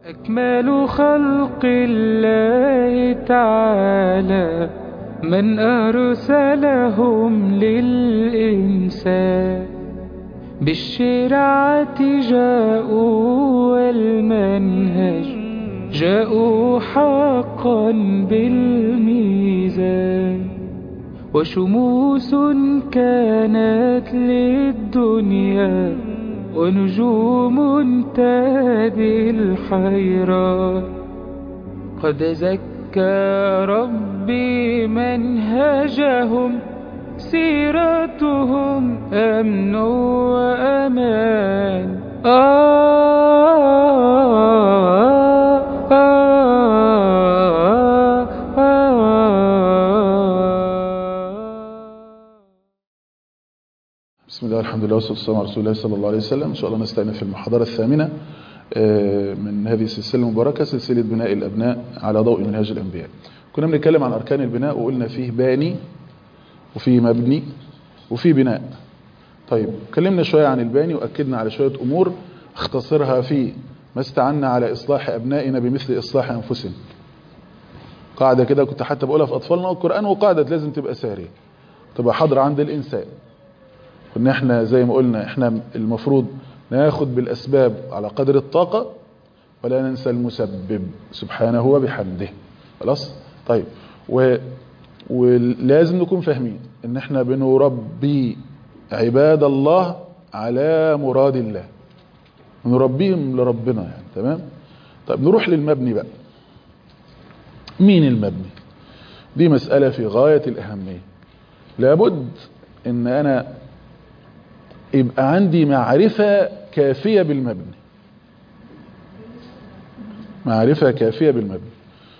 أكمل خلق الله تعالى من أرسلهم للإنسان بالشرعة جاءوا والمنهج جاءوا حقا بالميزان وشموس كانت للدنيا ونجوم تهدي الحيران قد زكى ربي منهجهم سيرتهم أمن وأمان آه آه آه آه بسم الله الحمد لله والصلاة والسلام على رسول الله صلى الله عليه وسلم إن شاء الله نستأنف في المحاضرة الثامنة آه، من هذه السلسلة المباركة سلسلة بناء الأبناء على ضوء منهاج الأنبياء كنا بنتكلم عن أركان البناء وقلنا فيه باني وفيه مبني وفيه بناء طيب اتكلمنا شوية عن الباني وأكدنا على شوية أمور اختصرها في ما استعنا على إصلاح أبنائنا بمثل إصلاح أنفسنا قاعدة كده كنت حتى بقولها في أطفالنا والقرآن وقاعدة لازم تبقى سارية تبقى حاضرة عند الإنسان وان احنا زي ما قلنا احنا المفروض ناخد بالاسباب على قدر الطاقة ولا ننسى المسبب سبحانه وبحمده خلاص طيب و ولازم نكون فاهمين ان احنا بنربي عباد الله على مراد الله نربيهم لربنا يعني تمام طيب نروح للمبني بقى مين المبني دي مسألة في غاية الأهمية لابد ان انا يبقى عندي معرفة كافية بالمبني معرفة كافية بالمبني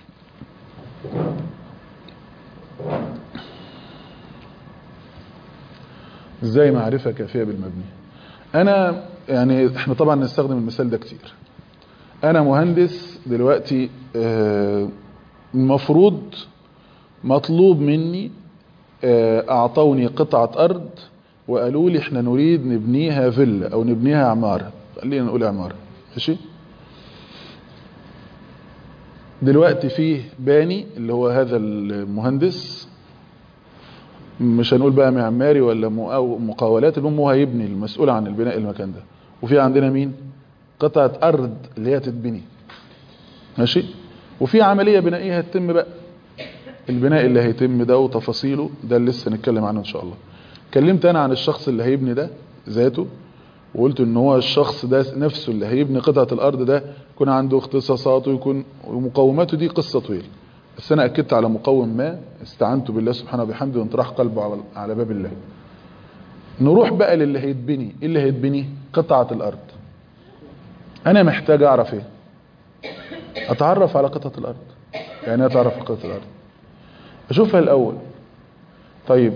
ازاي معرفة كافية بالمبني انا يعني احنا طبعا نستخدم المثال ده كتير انا مهندس دلوقتي آه، المفروض مطلوب مني آه، اعطوني قطعة ارض وقالوا لي احنا نريد نبنيها فيلا او نبنيها عمارة خلينا نقول عمارة ماشي دلوقتي فيه باني اللي هو هذا المهندس مش هنقول بقى معماري ولا مقاو- مقاولات المهم هو هيبني المسؤول عن البناء المكان ده وفي عندنا مين قطعة ارض اللي هي تتبني ماشي وفي عملية بنائية هتتم بقى البناء اللي هيتم ده وتفاصيله ده اللي لسه نتكلم عنه ان شاء الله اتكلمت انا عن الشخص اللي هيبني ده ذاته وقلت ان هو الشخص ده نفسه اللي هيبني قطعة الارض ده يكون عنده اختصاصاته يكون ومقوماته دي قصة طويلة بس انا اكدت على مقوم ما استعنت بالله سبحانه وبحمده وانطرح قلبه على- على باب الله نروح بقى للي هيتبني ايه اللي هيتبني قطعة الارض انا محتاج اعرف ايه اتعرف على قطعة الارض يعني إيه اتعرف على قطعة الارض اشوفها الاول طيب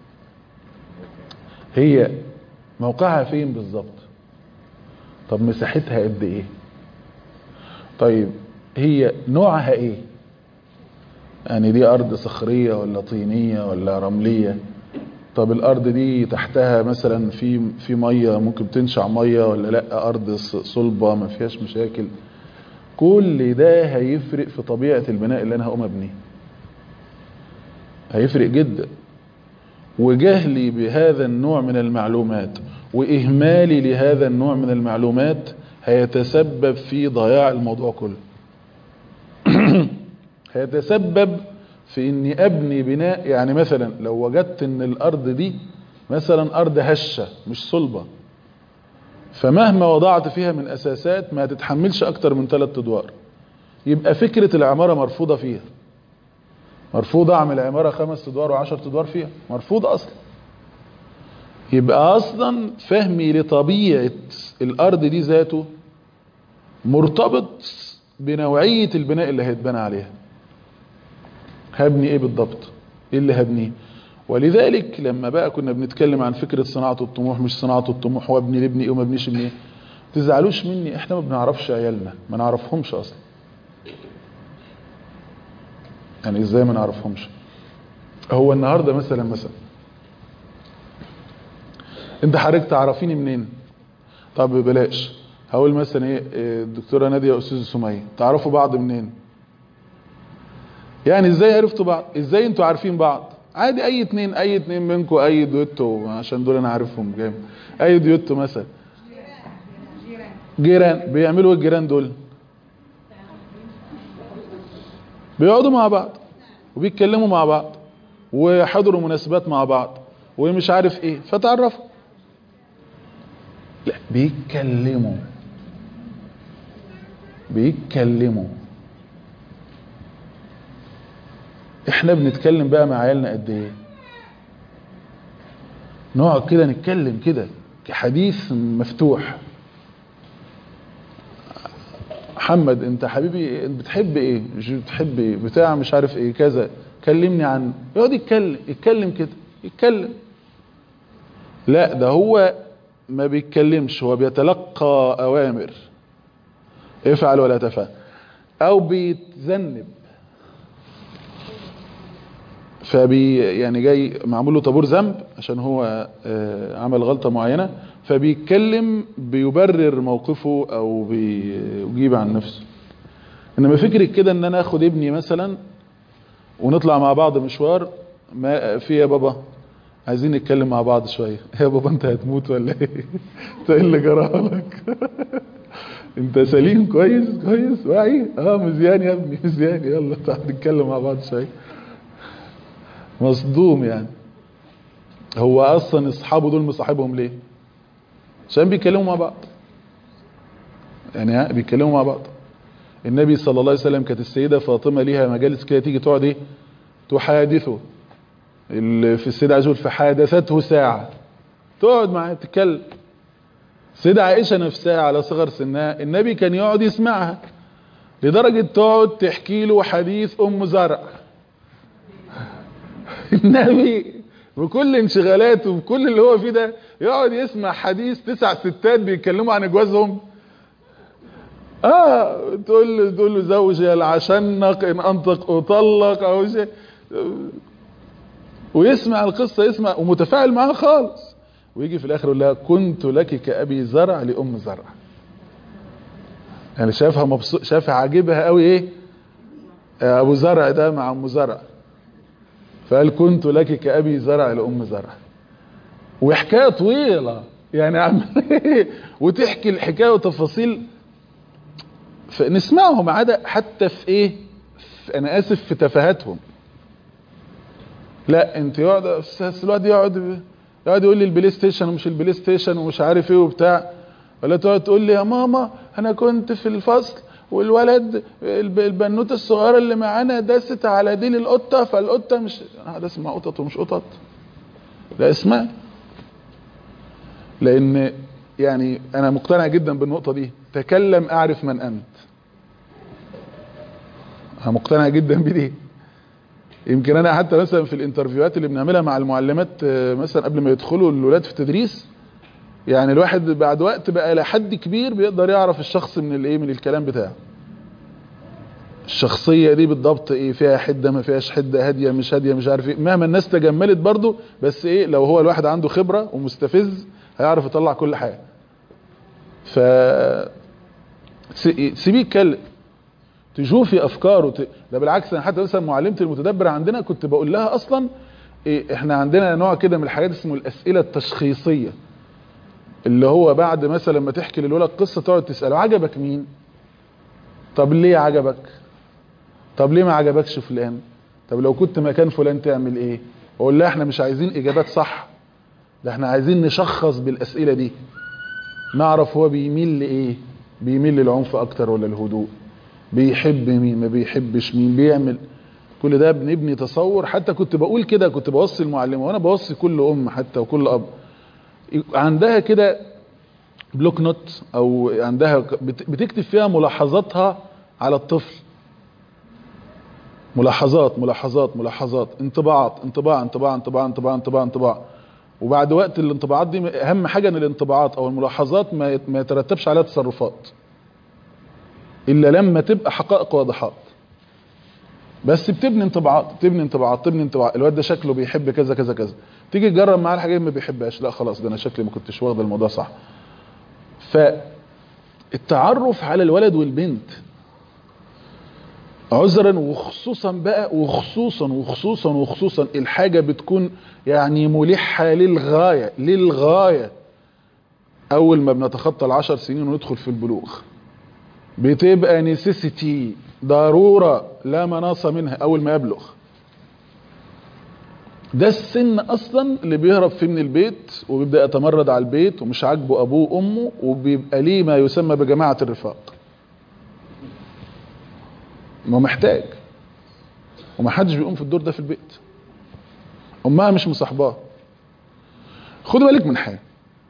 هي موقعها فين بالظبط طب مساحتها قد ايه طيب هي نوعها ايه يعني دي ارض صخرية ولا طينية ولا رملية طب الارض دي تحتها مثلا في في ميه ممكن تنشع ميه ولا لا ارض ص- صلبة ما فيهاش مشاكل كل ده هيفرق في طبيعة البناء اللي انا هقوم ابنيه هيفرق جدا وجهلي بهذا النوع من المعلومات وإهمالي لهذا النوع من المعلومات هيتسبب في ضياع الموضوع كله هيتسبب في اني ابني بناء يعني مثلا لو وجدت ان الارض دي مثلا ارض هشة مش صلبة فمهما وضعت فيها من اساسات ما تتحملش اكتر من ثلاث ادوار يبقى فكرة العمارة مرفوضة فيها مرفوض اعمل عمارة خمس ادوار وعشر ادوار فيها مرفوض اصلا يبقى اصلا فهمي لطبيعة الارض دي ذاته مرتبط بنوعية البناء اللي هيتبنى عليها هبني ايه بالضبط ايه اللي هبنيه ولذلك لما بقى كنا بنتكلم عن فكرة صناعة الطموح مش صناعة الطموح وابني لابني ايه وما ابنيش ابني ايه تزعلوش مني احنا ما بنعرفش عيالنا ما نعرفهمش اصلا يعني ازاي ما نعرفهمش هو النهاردة مثلا مثلا انت حضرتك تعرفيني منين طب بلاش هقول مثلا ايه إيه، الدكتوره ناديه واستاذه سميه تعرفوا بعض منين يعني ازاي عرفتوا بعض ازاي انتوا عارفين بعض عادي اي اتنين اي اتنين منكم اي دويتو عشان دول انا عارفهم جامد اي دويتو مثلا جيران بيعملوا ايه الجيران دول بيقعدوا مع بعض وبيتكلموا مع بعض وحضروا مناسبات مع بعض ومش عارف ايه فتعرفوا لا بيتكلموا بيتكلموا احنا بنتكلم بقى مع عيالنا قد ايه نقعد كده نتكلم كده كحديث مفتوح محمد انت حبيبي انت بتحب ايه مش بتحب ايه بتاع مش عارف ايه كذا كلمني عن يقعد يتكلم يتكلم كده يتكلم لا ده هو ما بيتكلمش هو بيتلقى اوامر افعل ولا تفعل او بيتذنب فبي يعني جاي معمول له طابور ذنب عشان هو آه، عمل غلطة معينة فبيتكلم بيبرر موقفه او بيجيب عن نفسه انما فكرة كده ان انا اخد ابني مثلا ونطلع مع بعض مشوار ما في يا بابا عايزين نتكلم مع بعض شوية يا بابا انت هتموت ولا ايه انت ايه اللي جرالك انت سليم كويس كويس واعي اه مزيان يا ابني مزيان يلا تعال نتكلم مع بعض شوية مصدوم يعني هو اصلا اصحابه دول مصاحبهم ليه عشان بيتكلموا مع بعض يعني ها بيتكلموا مع بعض النبي صلى الله عليه وسلم كانت السيدة فاطمة ليها مجالس كده تيجي تقعد ايه تحادثه اللي في السيدة عائشة فحادثته ساعة تقعد معاه تتكلم السيدة عائشة نفسها على صغر سنها النبي كان يقعد يسمعها لدرجة تقعد تحكي له حديث ام زرع النبي بكل انشغالاته بكل اللي هو فيه ده يقعد يسمع حديث تسع ستات بيتكلموا عن جوازهم اه تقول له تقول له زوجي العشنق ان انطق اطلق او شيء ويسمع القصه يسمع ومتفاعل معاها خالص ويجي في الاخر يقول لها كنت لك كابي زرع لام زرع يعني شافها مبسوط شافها عاجبها قوي ايه ابو زرع ده مع ام زرع فقال كنت لك كأبي زرع لأم زرع وحكاية طويلة يعني عم وتحكي الحكاية وتفاصيل فنسمعهم عادة حتى في ايه في انا اسف في تفاهاتهم لا انت يقعد بس الواد يقعد يقعد يقول لي البلاي ستيشن ومش البلاي ستيشن ومش عارف ايه وبتاع ولا تقعد تقول لي يا ماما انا كنت في الفصل والولد الب- البنوته الصغيره اللي معانا دست على ديل القطه فالقطه مش هذا اسمها قطط ومش قطط لا اسمها لان يعني انا مقتنع جدا بالنقطه دي تكلم اعرف من انت انا مقتنع جدا بدي يمكن انا حتى مثلا في الانترفيوهات اللي بنعملها مع المعلمات آه، مثلا قبل ما يدخلوا الولاد في التدريس يعني الواحد بعد وقت بقى لحد كبير بيقدر يعرف الشخص من الايه من الكلام بتاعه الشخصية دي بالضبط ايه فيها حدة ما فيهاش حدة هادية مش هادية مش عارف ايه مهما الناس تجملت برضو بس ايه لو هو الواحد عنده خبرة ومستفز هيعرف يطلع كل حاجة ف تس- سيبيه يتكلم تشوفي افكاره ت... ده بالعكس انا حتى مثلا معلمتي المتدبر عندنا كنت بقول لها اصلا إيه احنا عندنا نوع كده من الحاجات اسمه الاسئله التشخيصيه اللي هو بعد مثلا ما تحكي للولد قصه تقعد تساله عجبك مين طب ليه عجبك طب ليه ما عجبكش فلان طب لو كنت مكان فلان تعمل ايه اقول لها احنا مش عايزين اجابات صح ده احنا عايزين نشخص بالاسئله دي نعرف هو بيميل لايه بيميل للعنف اكتر ولا الهدوء بيحب مين ما بيحبش مين بيعمل كل ده بنبني تصور حتى كنت بقول كده كنت بوصي المعلمه وانا بوصي كل ام حتى وكل اب عندها كده بلوك نوت او عندها بت- بتكتب فيها ملاحظاتها على الطفل ملاحظات ملاحظات ملاحظات انطباعات انطباع انطباع انطباع انطباع انطباع انطباع وبعد وقت الانطباعات دي اهم حاجه ان الانطباعات او الملاحظات ما يت- ما يترتبش عليها تصرفات الا لما تبقى حقائق واضحات بس بتبني انطباعات بتبني انطباعات تبني انطباعات الواد ده شكله بيحب كذا كذا كذا تيجي تجرب معاه الحاجات ما بيحبهاش لا خلاص ده انا شكلي ما كنتش واخد الموضوع صح ف التعرف على الولد والبنت عذرا وخصوصا بقى وخصوصا وخصوصا وخصوصا الحاجة بتكون يعني ملحة للغاية للغاية أول ما بنتخطى العشر سنين وندخل في البلوغ بتبقى نيسيسيتي ضرورة لا مناص منها أول ما يبلغ ده السن أصلا اللي بيهرب فيه من البيت وبيبدأ يتمرد على البيت ومش عاجبه أبوه وأمه وبيبقى ليه ما يسمى بجماعة الرفاق ما هو محتاج ومحدش بيقوم في الدور ده في البيت امها مش مصاحباه خد بالك من حاجه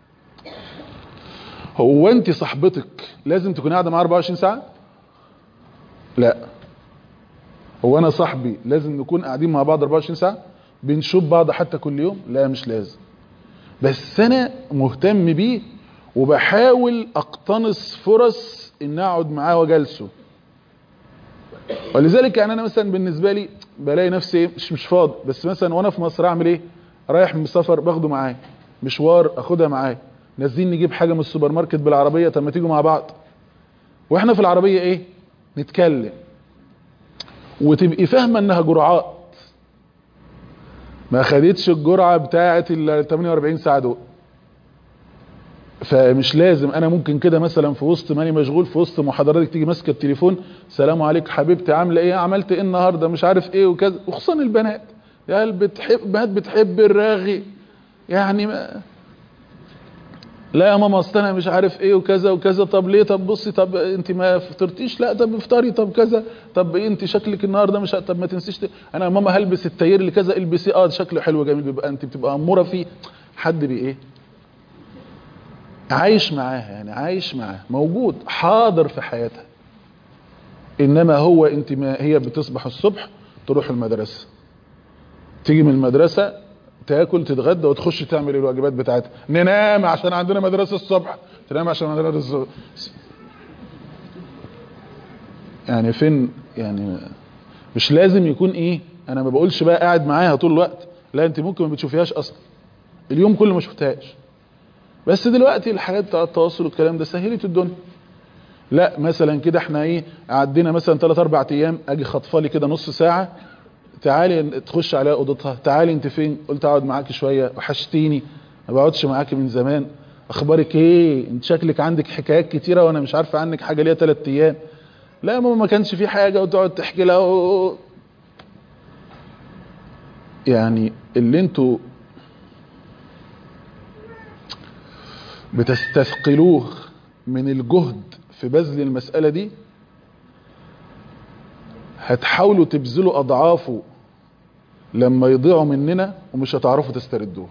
هو انت صاحبتك لازم تكون قاعده معاها 24 ساعه لا هو انا صاحبي لازم نكون قاعدين مع بعض 24 ساعه بنشوف بعض حتى كل يوم لا مش لازم بس انا مهتم بيه وبحاول اقتنص فرص ان اقعد معاه واجلسه ولذلك يعني انا مثلا بالنسبه لي بلاقي نفسي مش مش فاضي بس مثلا وانا في مصر اعمل ايه رايح من سفر باخده معايا مشوار اخدها معايا نازلين نجيب حاجه من السوبر ماركت بالعربيه طب ما تيجوا مع بعض واحنا في العربيه ايه نتكلم وتبقي فاهمه انها جرعات ما خدتش الجرعه بتاعه ال 48 ساعه دول فمش لازم انا ممكن كده مثلا في وسط ماني مشغول في وسط محاضراتك تيجي ماسكه التليفون سلام عليك حبيبتي عامله ايه عملت ايه النهارده مش عارف ايه وكذا وخصوصا البنات يا قلب بتحب بنات بتحب الراغي يعني ما لا يا ماما اصل انا مش عارف ايه وكذا وكذا طب ليه طب بصي طب انت ما فطرتيش لا طب افطري طب كذا طب إيه انت شكلك النهارده مش طب ما تنسيش ت... انا يا ماما هلبس التاير اللي كذا البسيه اه شكله حلو جميل بيبقى انت بتبقى اموره فيه حد بي ايه عايش معاها يعني عايش معاها موجود حاضر في حياتها انما هو انت ما هي بتصبح الصبح تروح المدرسه تيجي من المدرسه تاكل تتغدى وتخش تعمل الواجبات بتاعتها ننام عشان عندنا مدرسه الصبح تنام عشان عندنا مدرسه الصبح يعني فين يعني مش لازم يكون ايه انا ما بقولش بقى قاعد معاها طول الوقت لا انت ممكن ما بتشوفيهاش اصلا اليوم كله ما شفتهاش بس دلوقتي الحاجات بتاع التواصل والكلام ده سهلت الدنيا لا مثلا كده احنا ايه عدينا مثلا 3 4 ايام اجي خطفه لي كده نص ساعه تعالي تخش عليها اوضتها تعالي انت فين قلت اقعد معاكي شويه وحشتيني ما بقعدش معاكي من زمان اخبارك ايه انت شكلك عندك حكايات كتيره وانا مش عارفه عنك حاجه ليها 3 ايام لا يا ماما ما كانش في حاجه وتقعد تحكي لها و... يعني اللي انتوا بتستثقلوه من الجهد في بذل المسألة دي هتحاولوا تبذلوا أضعافه لما يضيعوا مننا ومش هتعرفوا تستردوه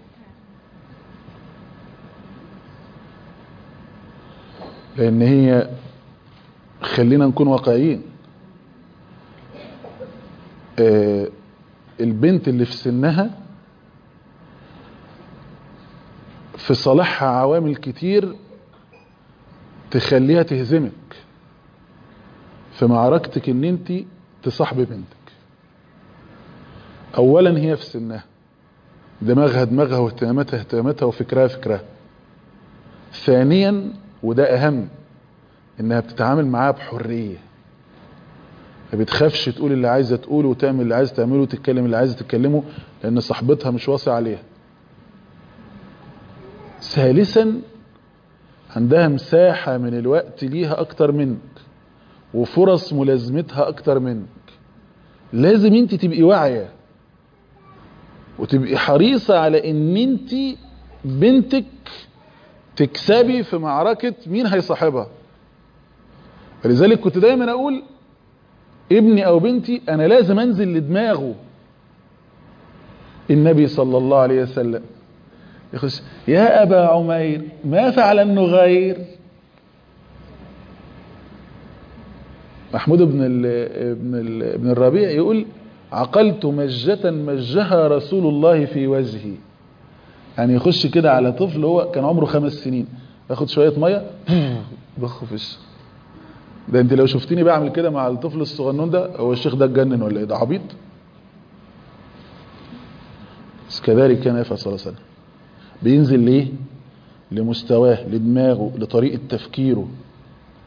لأن هي خلينا نكون واقعيين آه البنت اللي في سنها في صالحها عوامل كتير تخليها تهزمك في معركتك ان انت تصاحبي بنتك اولا هي في سنها دماغها دماغها واهتماماتها اهتماماتها وفكرها فكرها ثانيا وده اهم انها بتتعامل معاها بحريه ما بتخافش تقول اللي عايزه تقوله وتعمل اللي عايزه تعمله وتتكلم اللي عايزه تتكلمه لان صاحبتها مش واصي عليها ثالثا عندها مساحة من الوقت ليها اكتر منك وفرص ملازمتها اكتر منك لازم انت تبقي واعية وتبقي حريصة على ان انت بنتك تكسبي في معركة مين هيصاحبها فلذلك كنت دايما اقول ابني او بنتي انا لازم انزل لدماغه النبي صلى الله عليه وسلم يخش يا أبا عمير ما فعل النغير محمود بن ال ابن ال ابن الربيع يقول عقلت مجة مجها رسول الله في وجهي يعني يخش كده على طفل هو كان عمره خمس سنين ياخد شوية مية بخ في الش ده انت لو شفتني بعمل كده مع الطفل الصغنون ده هو الشيخ ده اتجنن ولا ايه ده عبيط بس كذلك كان يفعل صلى الله عليه وسلم بينزل ليه لمستواه لدماغه لطريقة تفكيره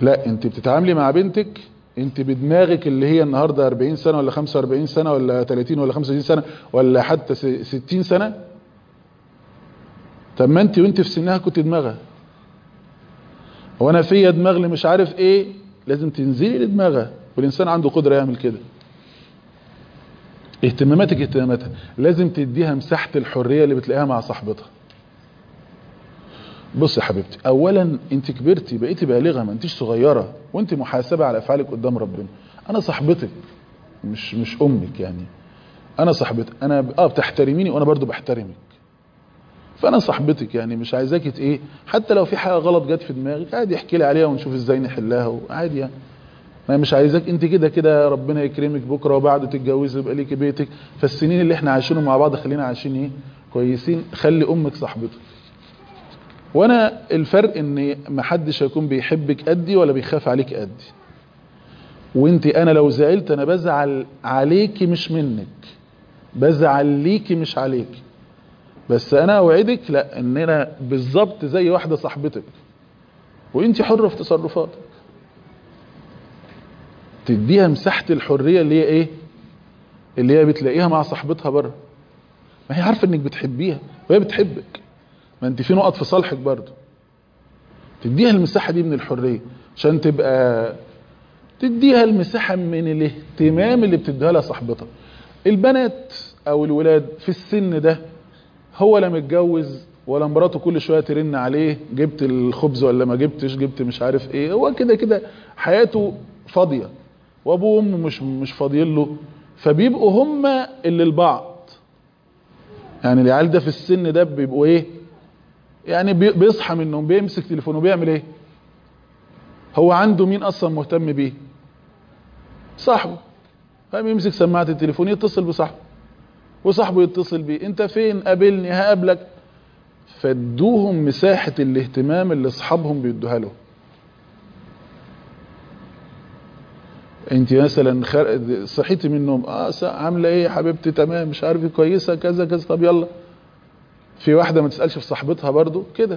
لا انت بتتعاملي مع بنتك انت بدماغك اللي هي النهارده 40 سنه ولا 45 سنه ولا 30 ولا 35 سنه ولا حتى س- 60 سنه طب ما انت وانت في سنها كنت دماغها هو انا فيا دماغ اللي مش عارف ايه لازم تنزلي لدماغها والانسان عنده قدره يعمل كده اهتماماتك اهتماماتها لازم تديها مساحه الحريه اللي بتلاقيها مع صاحبتها بص يا حبيبتي اولا انت كبرتي بقيتي بالغه ما انتيش صغيره وانت محاسبه على افعالك قدام ربنا انا صاحبتك مش مش امك يعني انا صاحبتك انا ب- اه بتحترميني وانا برضو بحترمك فانا صاحبتك يعني مش عايزاكي ت- ايه حتى لو في حاجه غلط جت في دماغك عادي احكي لي عليها ونشوف ازاي نحلها عادي يعني انا مش عايزاك انت كده كده ربنا يكرمك بكره وبعد تتجوزي يبقى ليكي بيتك فالسنين اللي احنا عايشينهم مع بعض خلينا عايشين ايه كويسين خلي امك صاحبتك وانا الفرق ان ما حدش هيكون بيحبك قدي ولا بيخاف عليك قدي وانت انا لو زعلت انا بزعل عليكي مش منك بزعل ليكي مش عليكي بس انا اوعدك لا ان انا بالظبط زي واحده صاحبتك وانت حره في تصرفاتك تديها مساحه الحريه اللي هي ايه اللي هي بتلاقيها مع صاحبتها بره ما هي عارفه انك بتحبيها وهي بتحبك ما انت في نقط في صالحك برضه تديها المساحه دي من الحريه عشان تبقى تديها المساحه من الاهتمام اللي بتديها لها صاحبتها البنات او الولاد في السن ده هو لا متجوز ولا مراته كل شويه ترن عليه جبت الخبز ولا ما جبتش جبت مش عارف ايه هو كده كده حياته فاضيه وابوه وامه مش مش فاضيين له فبيبقوا هما اللي لبعض يعني العيال ده في السن ده بيبقوا ايه يعني بي- بيصحى من النوم بيمسك تليفونه بيعمل ايه هو عنده مين اصلا مهتم بيه صاحبه فبيمسك سماعه التليفون يتصل بصاحبه وصاحبه يتصل بيه انت فين قابلني هقابلك فادوهم مساحه الاهتمام اللي اصحابهم بيدوها له انت مثلا خر... صحيتي من النوم اه س- عامله ايه يا حبيبتي تمام مش عارف إيه، كويسه كذا كذا طب يلا في واحده ما تسالش في صاحبتها برضو كده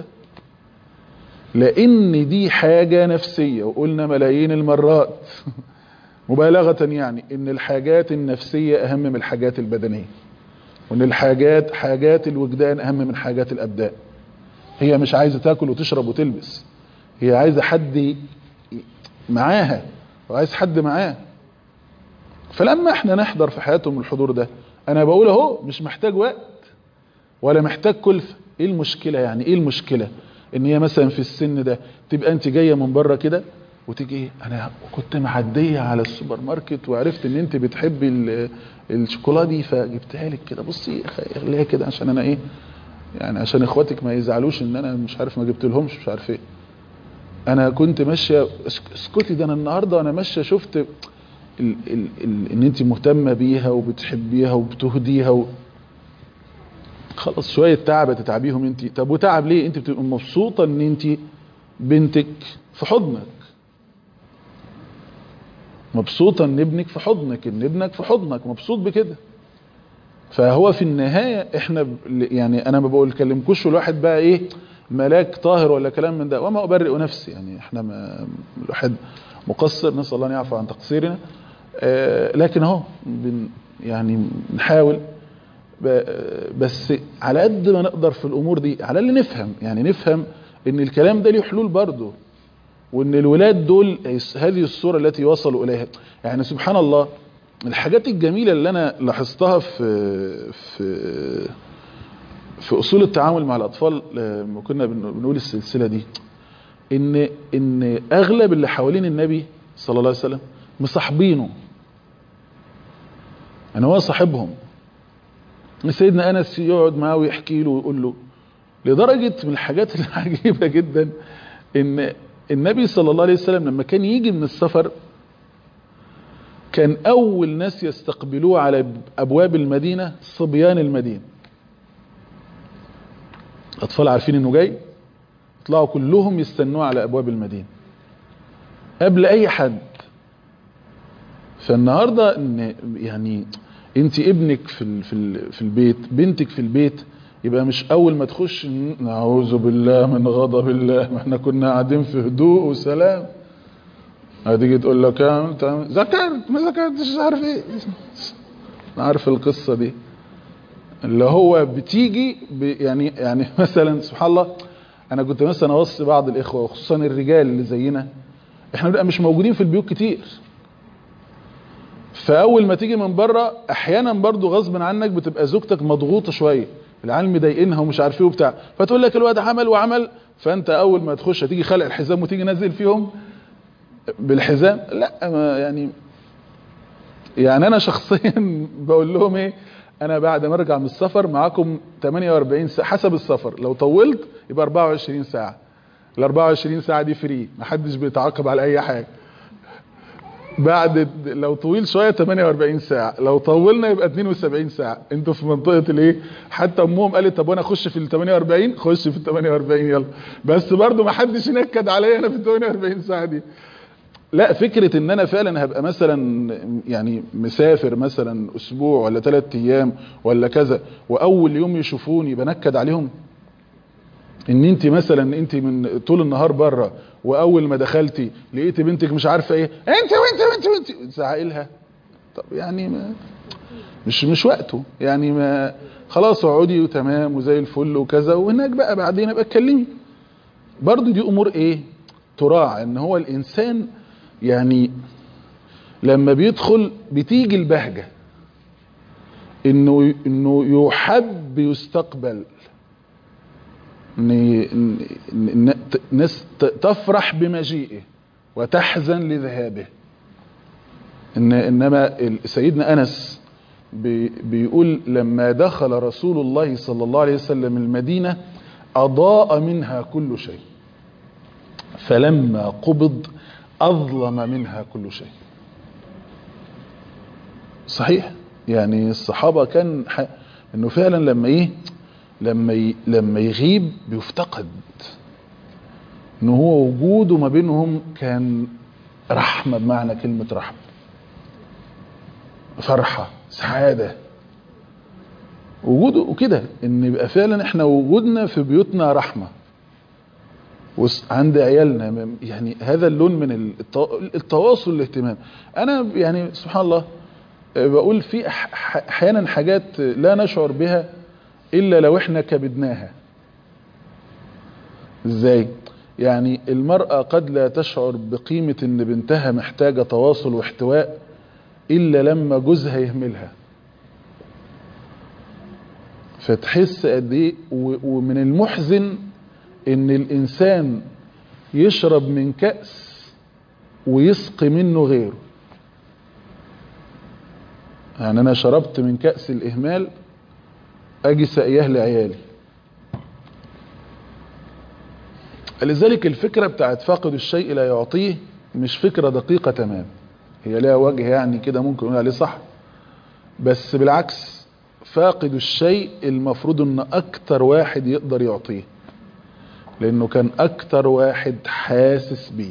لان دي حاجه نفسيه وقلنا ملايين المرات مبالغه يعني ان الحاجات النفسيه اهم من الحاجات البدنيه وان الحاجات حاجات الوجدان اهم من حاجات الابدان هي مش عايزه تاكل وتشرب وتلبس هي عايزه حد ي- معاها وعايز حد معاه فلما احنا نحضر في حياتهم الحضور ده انا بقول اهو مش محتاج وقت ولا محتاج كلفه ايه المشكله يعني ايه المشكله ان هي مثلا في السن ده تبقى انت جايه من بره كده وتيجي انا كنت معديه على السوبر ماركت وعرفت ان انت بتحبي ال- الشوكولاته دي فجبتها لك كده بصي اغليها كده عشان انا ايه يعني عشان اخواتك ما يزعلوش ان انا مش عارف ما جبت لهمش مش عارف ايه انا كنت ماشيه اسك- اسكتي ده انا النهارده وانا ماشيه شفت ال ال ال ان انت مهتمه بيها وبتحبيها وبتهديها و... خلاص شويه تعب تتعبيهم انت طب وتعب ليه انت بتبقى مبسوطه ان انت بنتك في حضنك مبسوطه ان ابنك في حضنك ان ابنك في حضنك مبسوط بكده فهو في النهايه احنا ب- يعني انا ما بقول كلمكوش الواحد بقى ايه ملاك طاهر ولا كلام من ده وما ابرئ نفسي يعني احنا ما الواحد مقصر نسال الله ان يعفو عن تقصيرنا آه لكن اهو بن يعني نحاول ب- بس على قد ما نقدر في الامور دي على الاقل نفهم يعني نفهم ان الكلام ده ليه حلول برضه وان الولاد دول هذه الصوره التي وصلوا اليها يعني سبحان الله الحاجات الجميله اللي انا لاحظتها في في في اصول التعامل مع الاطفال لما كنا بن- بنقول السلسله دي ان ان اغلب اللي حوالين النبي صلى الله عليه وسلم مصاحبينه يعني هو صاحبهم سيدنا انس يقعد معاه ويحكي له ويقول له لدرجه من الحاجات العجيبه جدا ان النبي صلى الله عليه وسلم لما كان يجي من السفر كان اول ناس يستقبلوه على ابواب المدينه صبيان المدينه اطفال عارفين انه جاي يطلعوا كلهم يستنوه على ابواب المدينه قبل اي حد فالنهارده ان يعني انت ابنك في ال- في ال- في البيت بنتك في البيت يبقى مش اول ما تخش نعوذ بالله من غضب الله ما احنا كنا قاعدين في هدوء وسلام هتيجي تقول لك يا انت ذكرت ما ذكرتش مش عارف ايه عارف القصه دي اللي هو بتيجي ب يعني يعني مثلا سبحان الله انا كنت مثلا اوصي بعض الاخوه وخصوصا الرجال اللي زينا احنا بنبقى مش موجودين في البيوت كتير فاول ما تيجي من بره احيانا برضو غصب عنك بتبقى زوجتك مضغوطه شويه العيال مضايقينها ومش عارف ايه وبتاع فتقول لك الواد عمل وعمل فانت اول ما تخش هتيجي خلع الحزام وتيجي نازل فيهم بالحزام لا ما يعني يعني انا شخصيا بقول لهم ايه انا بعد ما ارجع من السفر معاكم 48 ساعه حسب السفر لو طولت يبقى 24 ساعه ال 24 ساعه دي فري محدش بيتعاقب على اي حاجه بعد لو طويل شويه 48 ساعه لو طولنا يبقى 72 ساعه انتوا في منطقه الايه حتى امهم قالت طب وانا اخش في ال 48 خش في ال 48 يلا بس برضو ما حدش ينكد عليا انا في ال 48 ساعه دي لا فكرة ان انا فعلا هبقى مثلا يعني مسافر مثلا اسبوع ولا ثلاث ايام ولا كذا واول يوم يشوفوني بنكد عليهم ان انت مثلا انت من طول النهار بره واول ما دخلتي لقيتي بنتك مش عارفه ايه انت وانت وانت وانت زعقلها طب يعني ما مش مش وقته يعني ما خلاص اقعدي وتمام وزي الفل وكذا وهناك بقى بعدين ابقى اتكلمي برضو دي امور ايه تراعى ان هو الانسان يعني لما بيدخل بتيجي البهجة انه انه يحب يستقبل ان ناس تفرح بمجيئه وتحزن لذهابه ان انما سيدنا انس بيقول لما دخل رسول الله صلى الله عليه وسلم المدينة اضاء منها كل شيء فلما قبض أظلم منها كل شيء صحيح يعني الصحابة كان ح... انه فعلا لما ايه لما ي... لما يغيب بيفتقد ان هو وجوده ما بينهم كان رحمة بمعنى كلمة رحمة فرحة سعادة وجوده وكده ان يبقى فعلا احنا وجودنا في بيوتنا رحمه عند عيالنا يعني هذا اللون من التواصل الاهتمام انا يعني سبحان الله بقول في احيانا حاجات لا نشعر بها الا لو احنا كبدناها ازاي يعني المرأة قد لا تشعر بقيمة ان بنتها محتاجة تواصل واحتواء الا لما جوزها يهملها فتحس قد ايه ومن المحزن ان الانسان يشرب من كأس ويسقي منه غيره يعني انا شربت من كأس الاهمال اجي سقياه لعيالي لذلك الفكرة بتاعت فاقد الشيء لا يعطيه مش فكرة دقيقة تمام هي لها وجه يعني كده ممكن نقول عليه صح بس بالعكس فاقد الشيء المفروض ان اكتر واحد يقدر يعطيه لانه كان اكتر واحد حاسس بيه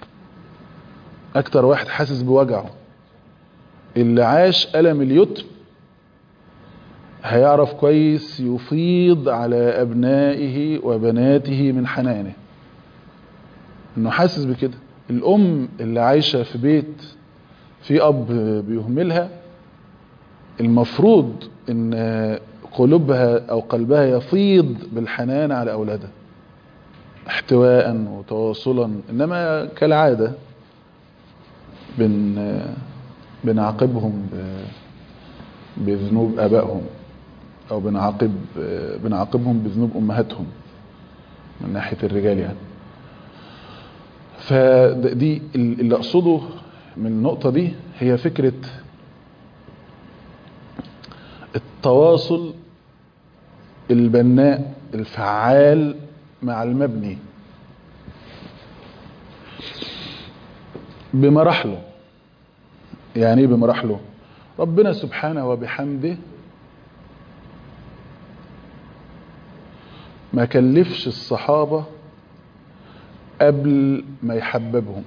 اكتر واحد حاسس بوجعه اللي عاش ألم اليتم هيعرف كويس يفيض على أبنائه وبناته من حنانه انه حاسس بكده الأم اللي عايشة في بيت في أب بيهملها المفروض ان قلوبها أو قلبها يفيض بالحنان على أولادها احتواء وتواصلا إنما كالعادة بن بنعاقبهم بذنوب آبائهم أو بنعاقب بنعاقبهم بذنوب أمهاتهم من ناحية الرجال يعني فدي اللي أقصده من النقطة دي هي فكرة التواصل البناء الفعال مع المبني بمراحله يعني ايه بمراحله ربنا سبحانه وبحمده ما كلفش الصحابة قبل ما يحببهم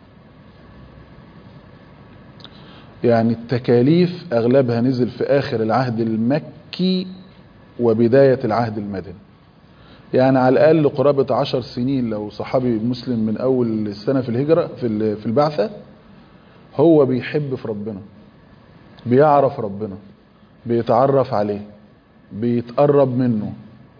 يعني التكاليف اغلبها نزل في اخر العهد المكي وبداية العهد المدني يعني على الاقل قرابه عشر سنين لو صحابي مسلم من اول السنه في الهجره في ال- في البعثه هو بيحب في ربنا بيعرف ربنا بيتعرف عليه بيتقرب منه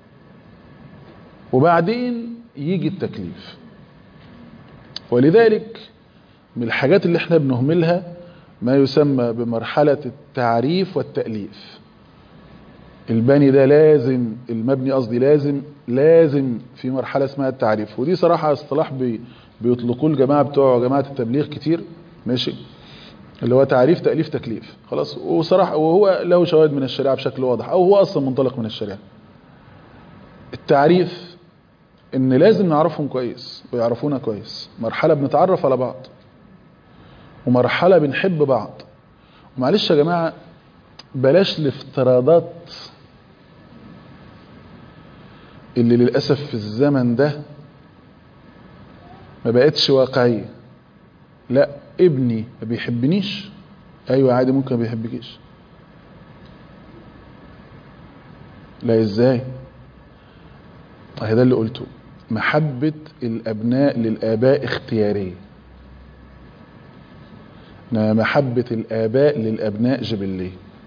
وبعدين يجي التكليف ولذلك من الحاجات اللي احنا بنهملها ما يسمى بمرحلة التعريف والتأليف البني ده لازم المبني قصدي لازم لازم في مرحلة اسمها التعريف ودي صراحة اصطلاح بي بيطلقوه الجماعة بتوع جماعة التبليغ كتير ماشي اللي هو تعريف تأليف تكليف خلاص وصراحة وهو له شواهد من الشريعة بشكل واضح او هو اصلا منطلق من الشريعة التعريف ان لازم نعرفهم كويس ويعرفونا كويس مرحلة بنتعرف على بعض ومرحلة بنحب بعض معلش يا جماعة بلاش الافتراضات اللي للأسف في الزمن ده ما بقتش واقعية لا ابني ما بيحبنيش ايوه عادي ممكن ما بيحبكيش لا ازاي ده اللي قلته محبة الابناء للاباء اختيارية إنما محبة الاباء للابناء جبلية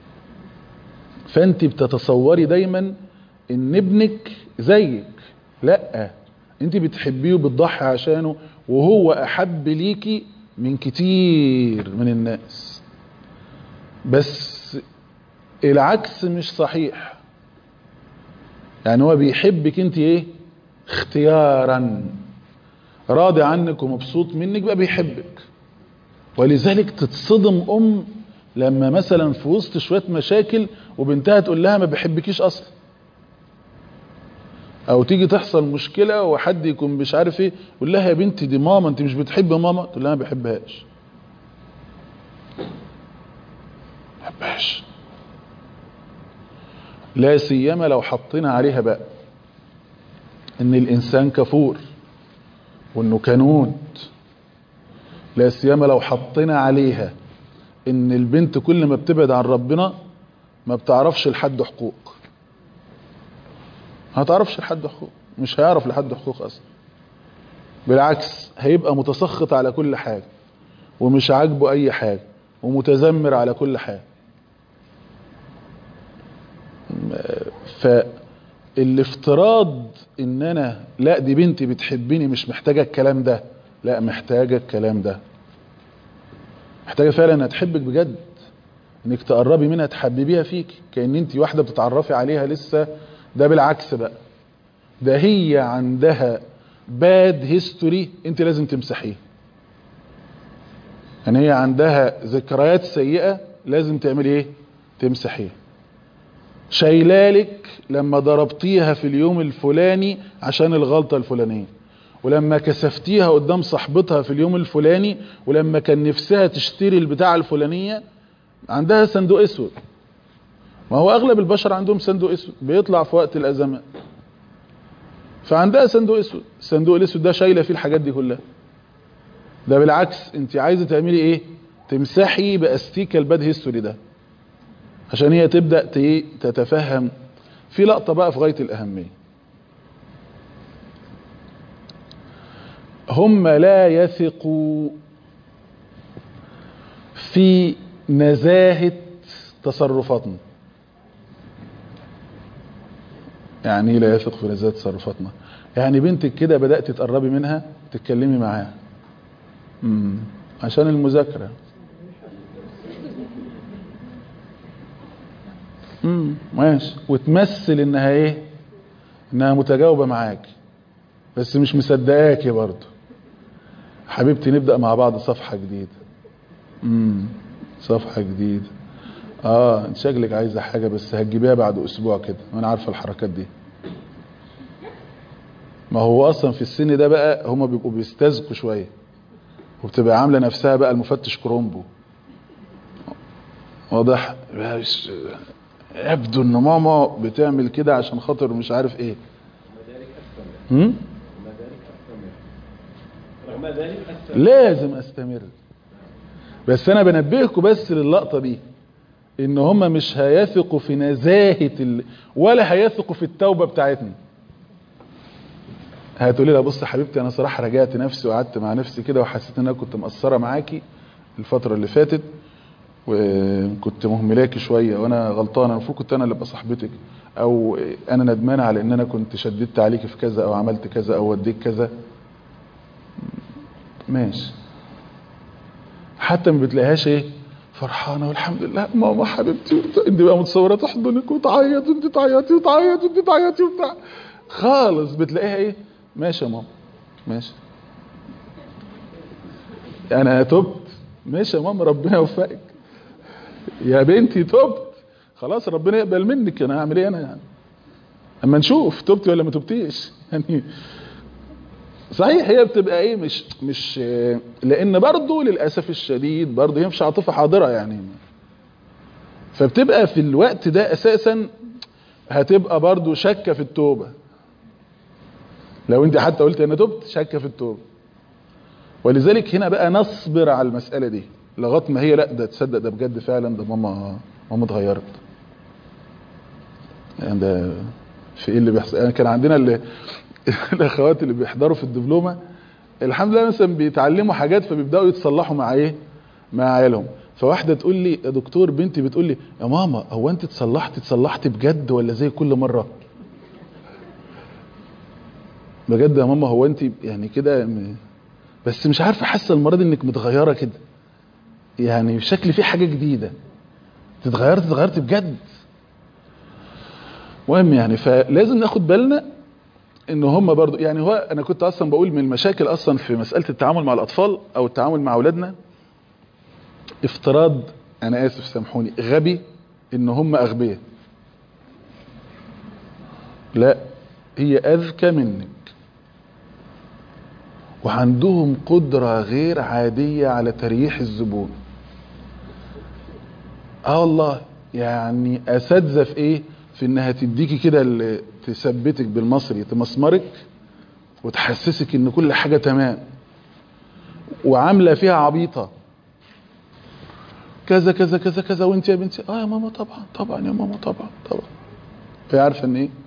فانت بتتصوري دايما ان ابنك زيك لا انت بتحبيه وبتضحي عشانه وهو احب ليكي من كتير من الناس بس العكس مش صحيح يعني هو بيحبك انت ايه اختيارا راضي عنك ومبسوط منك بقى بيحبك ولذلك تتصدم ام لما مثلا في وسط شويه مشاكل وبنتها تقول لها ما بحبكيش اصلا او تيجي تحصل مشكله وحد يكون مش عارف ايه يقول لها يا بنتي دي ماما انت مش بتحبي ماما تقول لها ما بحبهاش ما بحبهاش لا سيما لو حطينا عليها بقى ان الانسان كفور وانه كنود لا سيما لو حطينا عليها ان البنت كل ما بتبعد عن ربنا ما بتعرفش لحد حقوق ما هتعرفش لحد حقوق مش هيعرف لحد حقوق اصلا بالعكس هيبقى متسخط على كل حاجة ومش عاجبه اي حاجة ومتذمر على كل حاجة فالافتراض ان انا لا دي بنتي بتحبني مش محتاجة الكلام ده لا محتاجة الكلام ده محتاجة فعلا انها تحبك بجد انك تقربي منها تحببيها فيك كأن انت واحدة بتتعرفي عليها لسه ده بالعكس بقى ده هي عندها باد هيستوري انت لازم تمسحيه يعني هي عندها ذكريات سيئة لازم تعملي ايه تمسحيه شايلالك لما ضربتيها في اليوم الفلاني عشان الغلطة الفلانية ولما كسفتيها قدام صاحبتها في اليوم الفلاني ولما كان نفسها تشتري البتاعة الفلانية عندها صندوق اسود ما هو اغلب البشر عندهم صندوق اسود بيطلع في وقت الازمات فعندها صندوق اسود الصندوق الاسود ده شايله فيه الحاجات دي كلها ده بالعكس انت عايزه تعملي ايه تمسحي باستيكه الباد هيستوري ده عشان هي تبدا تتفهم في لقطه بقى في غايه الاهميه هم لا يثقوا في نزاهه تصرفاتنا يعني ايه لا يثق في نزاهه تصرفاتنا يعني بنتك كده بدات تقربي منها تتكلمي معاها امم عشان المذاكره امم ماشي وتمثل انها ايه انها متجاوبه معاك بس مش مصدقاكي برضه حبيبتي نبدا مع بعض صفحه جديده امم صفحه جديده اه انت شكلك عايزه حاجه بس هتجيبيها بعد اسبوع كده وانا عارفه الحركات دي ما هو اصلا في السن ده بقى هما بيبقوا بيستذكوا شويه وبتبقى عامله نفسها بقى المفتش كرومبو واضح يبدو ان ماما بتعمل كده عشان خاطر مش عارف ايه هم؟ لازم استمر بس انا بنبهكم بس للقطه دي ان هم مش هيثقوا في نزاهة ال... ولا هيثقوا في التوبة بتاعتنا هتقولي لها بص يا حبيبتي انا صراحه راجعت نفسي وقعدت مع نفسي كده وحسيت ان انا كنت مقصره معاكي الفتره اللي فاتت وكنت مهملاكي شويه وانا غلطانه المفروض كنت انا اللي ابقى صاحبتك او انا ندمانه على ان انا كنت شددت عليكي في كذا او عملت كذا او وديك كذا ماشي حتى ما بتلاقيهاش ايه فرحانه والحمد لله ماما حبيبتي انت بقى متصوره تحضنك وتعيط وانت تعيطي وتعيط وانت تعيطي وبتاع خالص بتلاقيها ايه ماشي يا ماما ماشي انا تبت ماشي يا ماما ربنا يوفقك يا بنتي تبت خلاص ربنا يقبل منك انا هعمل ايه انا يعني اما نشوف تبتي ولا ما تبتيش يعني صحيح هي بتبقى ايه مش مش لان برضه للاسف الشديد برضه هي مش عاطفه حاضره يعني فبتبقى في الوقت ده اساسا هتبقى برضه شاكه في التوبه لو انت حتى قلت انا تبت شاكه في التوبه ولذلك هنا بقى نصبر على المساله دي لغايه ما هي لا ده تصدق ده بجد فعلا ده ماما ماما اتغيرت يعني ده في ايه اللي بيحصل يعني كان عندنا اللي الاخوات اللي بيحضروا في الدبلومه الحمد لله مثلا بيتعلموا حاجات فبيبداوا يتصلحوا مع ايه مع عيالهم فواحده تقول لي يا دكتور بنتي بتقول لي يا ماما هو انت اتصلحتي اتصلحتي بجد ولا زي كل مره بجد يا ماما هو انت يعني كده م- بس مش عارفه حاسه المره دي انك متغيره كده يعني شكل في حاجه جديده تتغيرت اتغيرت بجد مهم يعني فلازم ناخد بالنا ان هم برضو يعني هو انا كنت اصلا بقول من المشاكل اصلا في مساله التعامل مع الاطفال او التعامل مع اولادنا افتراض انا اسف سامحوني غبي ان هم اغبياء لا هي اذكى منك وعندهم قدرة غير عادية على تريح الزبون اه والله يعني اساتذه في ايه في انها تديكي كده اللي تثبتك بالمصري تمسمرك وتحسسك ان كل حاجه تمام وعامله فيها عبيطه كذا كذا كذا كذا وانت يا بنتي اه يا ماما طبعا طبعا يا ماما طبعا طبعا فهي عارفه ان ايه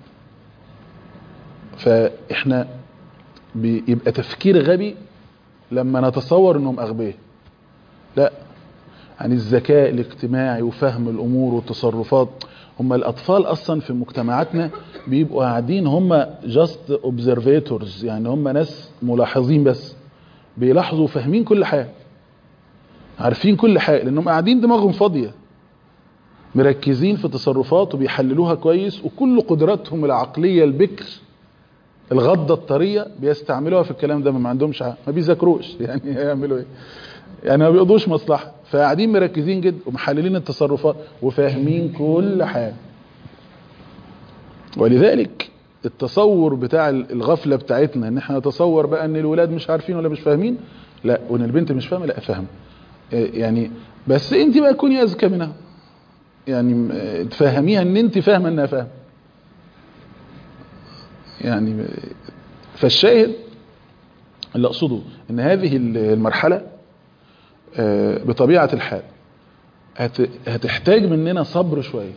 فاحنا بيبقى تفكير غبي لما نتصور انهم اغبياء لا يعني الذكاء الاجتماعي وفهم الامور والتصرفات هم الاطفال اصلا في مجتمعاتنا بيبقوا قاعدين هم جاست اوبزرفيتورز يعني هم ناس ملاحظين بس بيلاحظوا وفاهمين كل حاجه عارفين كل حاجه لانهم قاعدين دماغهم فاضيه مركزين في تصرفات وبيحللوها كويس وكل قدراتهم العقليه البكر الغضه الطريه بيستعملوها في الكلام ده ما عندهمش حاجة. ما بيذاكروش يعني هيعملوا ايه يعني ما بيقضوش مصلحه فقاعدين مركزين جدا ومحللين التصرفات وفاهمين كل حاجه ولذلك التصور بتاع الغفله بتاعتنا ان احنا نتصور بقى ان الولاد مش عارفين ولا مش فاهمين لا وان البنت مش فاهمه لا فاهمه يعني بس انت بقى كوني اذكى منها يعني تفهميها ان انت فاهمه انها فاهمه يعني فالشاهد اللي اقصده ان هذه المرحله بطبيعه الحال هتحتاج مننا صبر شويه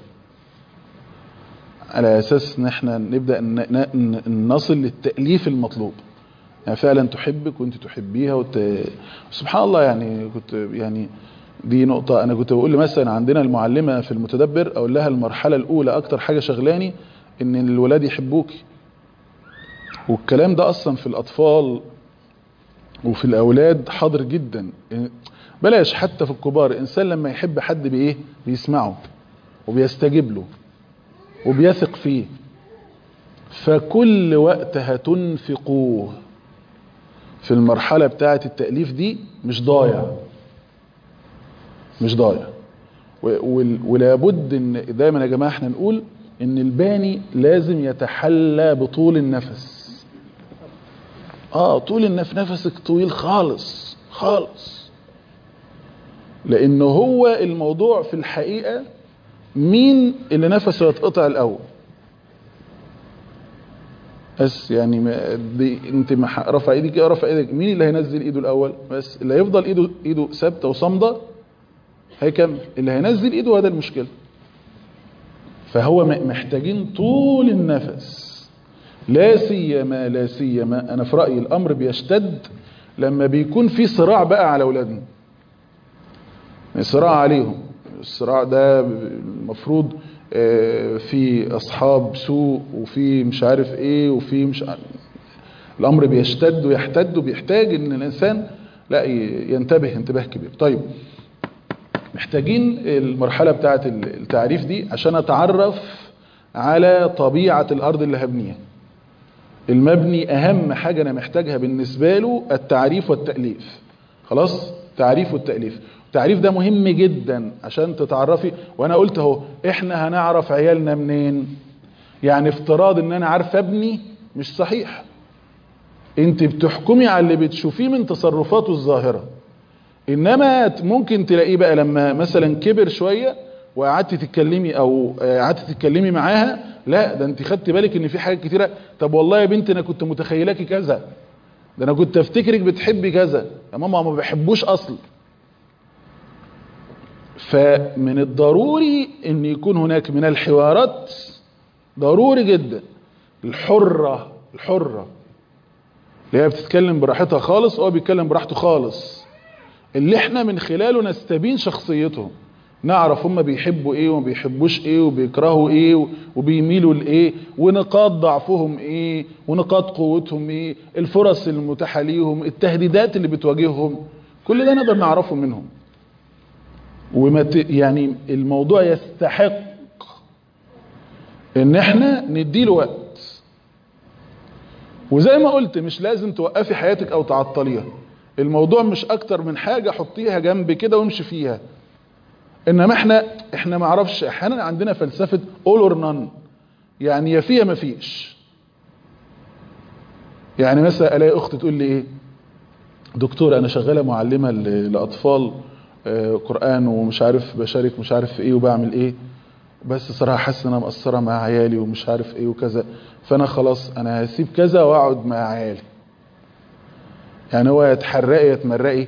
على اساس ان احنا نبدا نصل للتاليف المطلوب يعني فعلا تحبك وانت تحبيها وت... سبحان الله يعني كنت يعني دي نقطة أنا كنت بقول مثلا عندنا المعلمة في المتدبر أقول لها المرحلة الأولى أكتر حاجة شغلاني إن الولاد يحبوكي والكلام ده أصلا في الأطفال وفي الأولاد حاضر جدا بلاش حتى في الكبار الإنسان لما يحب حد بإيه بيسمعه وبيستجيب له وبيثق فيه فكل وقت هتنفقوه في المرحلة بتاعة التأليف دي مش ضايع مش ضايع ولابد ان دايما يا جماعة احنا نقول ان الباني لازم يتحلى بطول النفس اه طول النفس نفسك طويل خالص خالص لانه هو الموضوع في الحقيقة مين اللي نفسه يتقطع الاول بس يعني ما دي انت رفع ايدك رفع ايدك مين اللي هينزل ايده الاول بس اللي هيفضل ايده ايده ثابته وصامده هيكمل اللي هينزل ايده هذا المشكله فهو محتاجين طول النفس لا سيما لا سيما انا في رايي الامر بيشتد لما بيكون في صراع بقى على اولادنا صراع عليهم الصراع ده المفروض آه، في اصحاب سوء وفي مش عارف ايه وفي مش عارف الامر بيشتد ويحتد وبيحتاج ان الانسان لا ي- ينتبه انتباه كبير طيب محتاجين المرحلة بتاعة التعريف دي عشان اتعرف على طبيعة الارض اللي هبنيها المبني اهم حاجة انا محتاجها بالنسبة له التعريف والتأليف خلاص تعريف والتأليف التعريف ده مهم جدا عشان تتعرفي وانا قلت اهو احنا هنعرف عيالنا منين يعني افتراض ان انا عارف ابني مش صحيح انت بتحكمي على اللي بتشوفيه من تصرفاته الظاهرة انما ت- ممكن تلاقيه بقى لما مثلا كبر شوية وقعدت تتكلمي او آه، قعدت تتكلمي معاها لا ده انت خدت بالك ان في حاجات كتيرة طب والله يا بنت انا كنت متخيلاكي كذا ده انا كنت افتكرك بتحبي كذا يا ماما ما بحبوش اصلا فمن الضروري ان يكون هناك من الحوارات ضروري جدا الحرة الحرة اللي هي بتتكلم براحتها خالص وهو بيتكلم براحته خالص اللي احنا من خلاله نستبين شخصيتهم نعرف هم بيحبوا ايه وما بيحبوش ايه وبيكرهوا ايه وبيميلوا لايه ونقاط ضعفهم ايه ونقاط قوتهم ايه الفرص المتاحه ليهم التهديدات اللي بتواجههم كل ده نقدر نعرفه منهم وما ت... يعني الموضوع يستحق ان احنا نديله وقت وزي ما قلت مش لازم توقفي حياتك او تعطليها الموضوع مش اكتر من حاجة حطيها جنب كده وامشي فيها انما احنا احنا ما اعرفش احيانا عندنا فلسفة all or none يعني يا فيها ما فيش يعني مثلا الاقي اخت تقول لي ايه دكتور انا شغالة معلمة ل- لاطفال آه، قرآن ومش عارف بشارك مش عارف في ايه وبعمل ايه بس صراحة حاسس ان انا مقصرة مع عيالي ومش عارف ايه وكذا فانا خلاص انا هسيب كذا واقعد مع عيالي يعني هو يتحرقي يتمرقي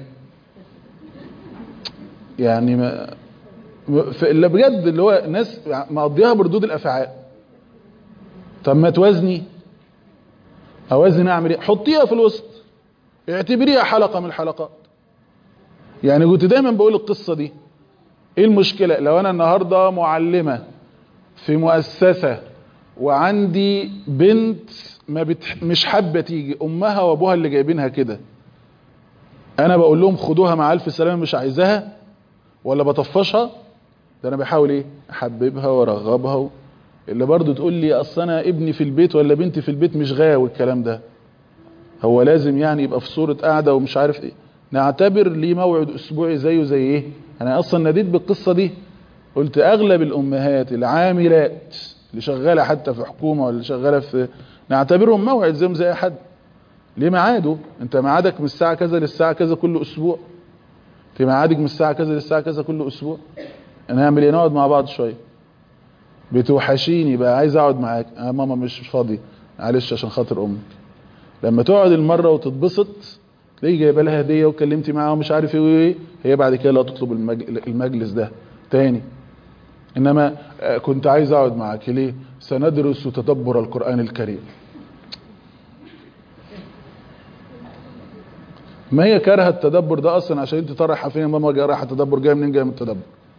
يعني ما ف- اللي بجد اللي هو الناس مقضيها بردود الافعال طب ما توازني اوازن اعمل ايه حطيها في الوسط اعتبريها حلقة من الحلقات يعني كنت دايما بقول القصة دي ايه المشكلة لو انا النهاردة معلمة في مؤسسة وعندي بنت ما بتح... مش حابة تيجي امها وابوها اللي جايبينها كده انا بقول لهم خدوها مع الف سلامة مش عايزاها ولا بطفشها ده انا بحاول ايه احببها وارغبها و... اللي برضو تقول لي اصل انا ابني في البيت ولا بنتي في البيت مش غاوي الكلام ده هو لازم يعني يبقى في صورة قاعدة ومش عارف ايه نعتبر ليه موعد اسبوعي زيه زي ايه انا اصلا ناديت بالقصة دي قلت اغلب الامهات العاملات اللي شغالة حتى في حكومة ولا شغالة في نعتبرهم موعد زيهم زي اي حد ليه ميعاده انت ميعادك من الساعة كذا للساعة كذا كل اسبوع في ميعادك من الساعة كذا للساعة كذا كل اسبوع انا هعمل ايه نقعد مع بعض شوية بتوحشيني بقى عايز اقعد معاك اه ماما مش فاضي معلش عشان خاطر امك لما تقعد المرة وتتبسط تلاقي جايبه لها هديه وكلمتي معاها ومش عارف ايه وايه هي بعد كده لا تطلب المج... المجلس ده تاني انما آه، كنت عايز اقعد معاك ليه سندرس تدبر القرآن الكريم ما هي كارهه التدبر ده اصلا عشان انت طرحه فين يا ماما جايه رايحه تدبر جايه منين جايه من التدبر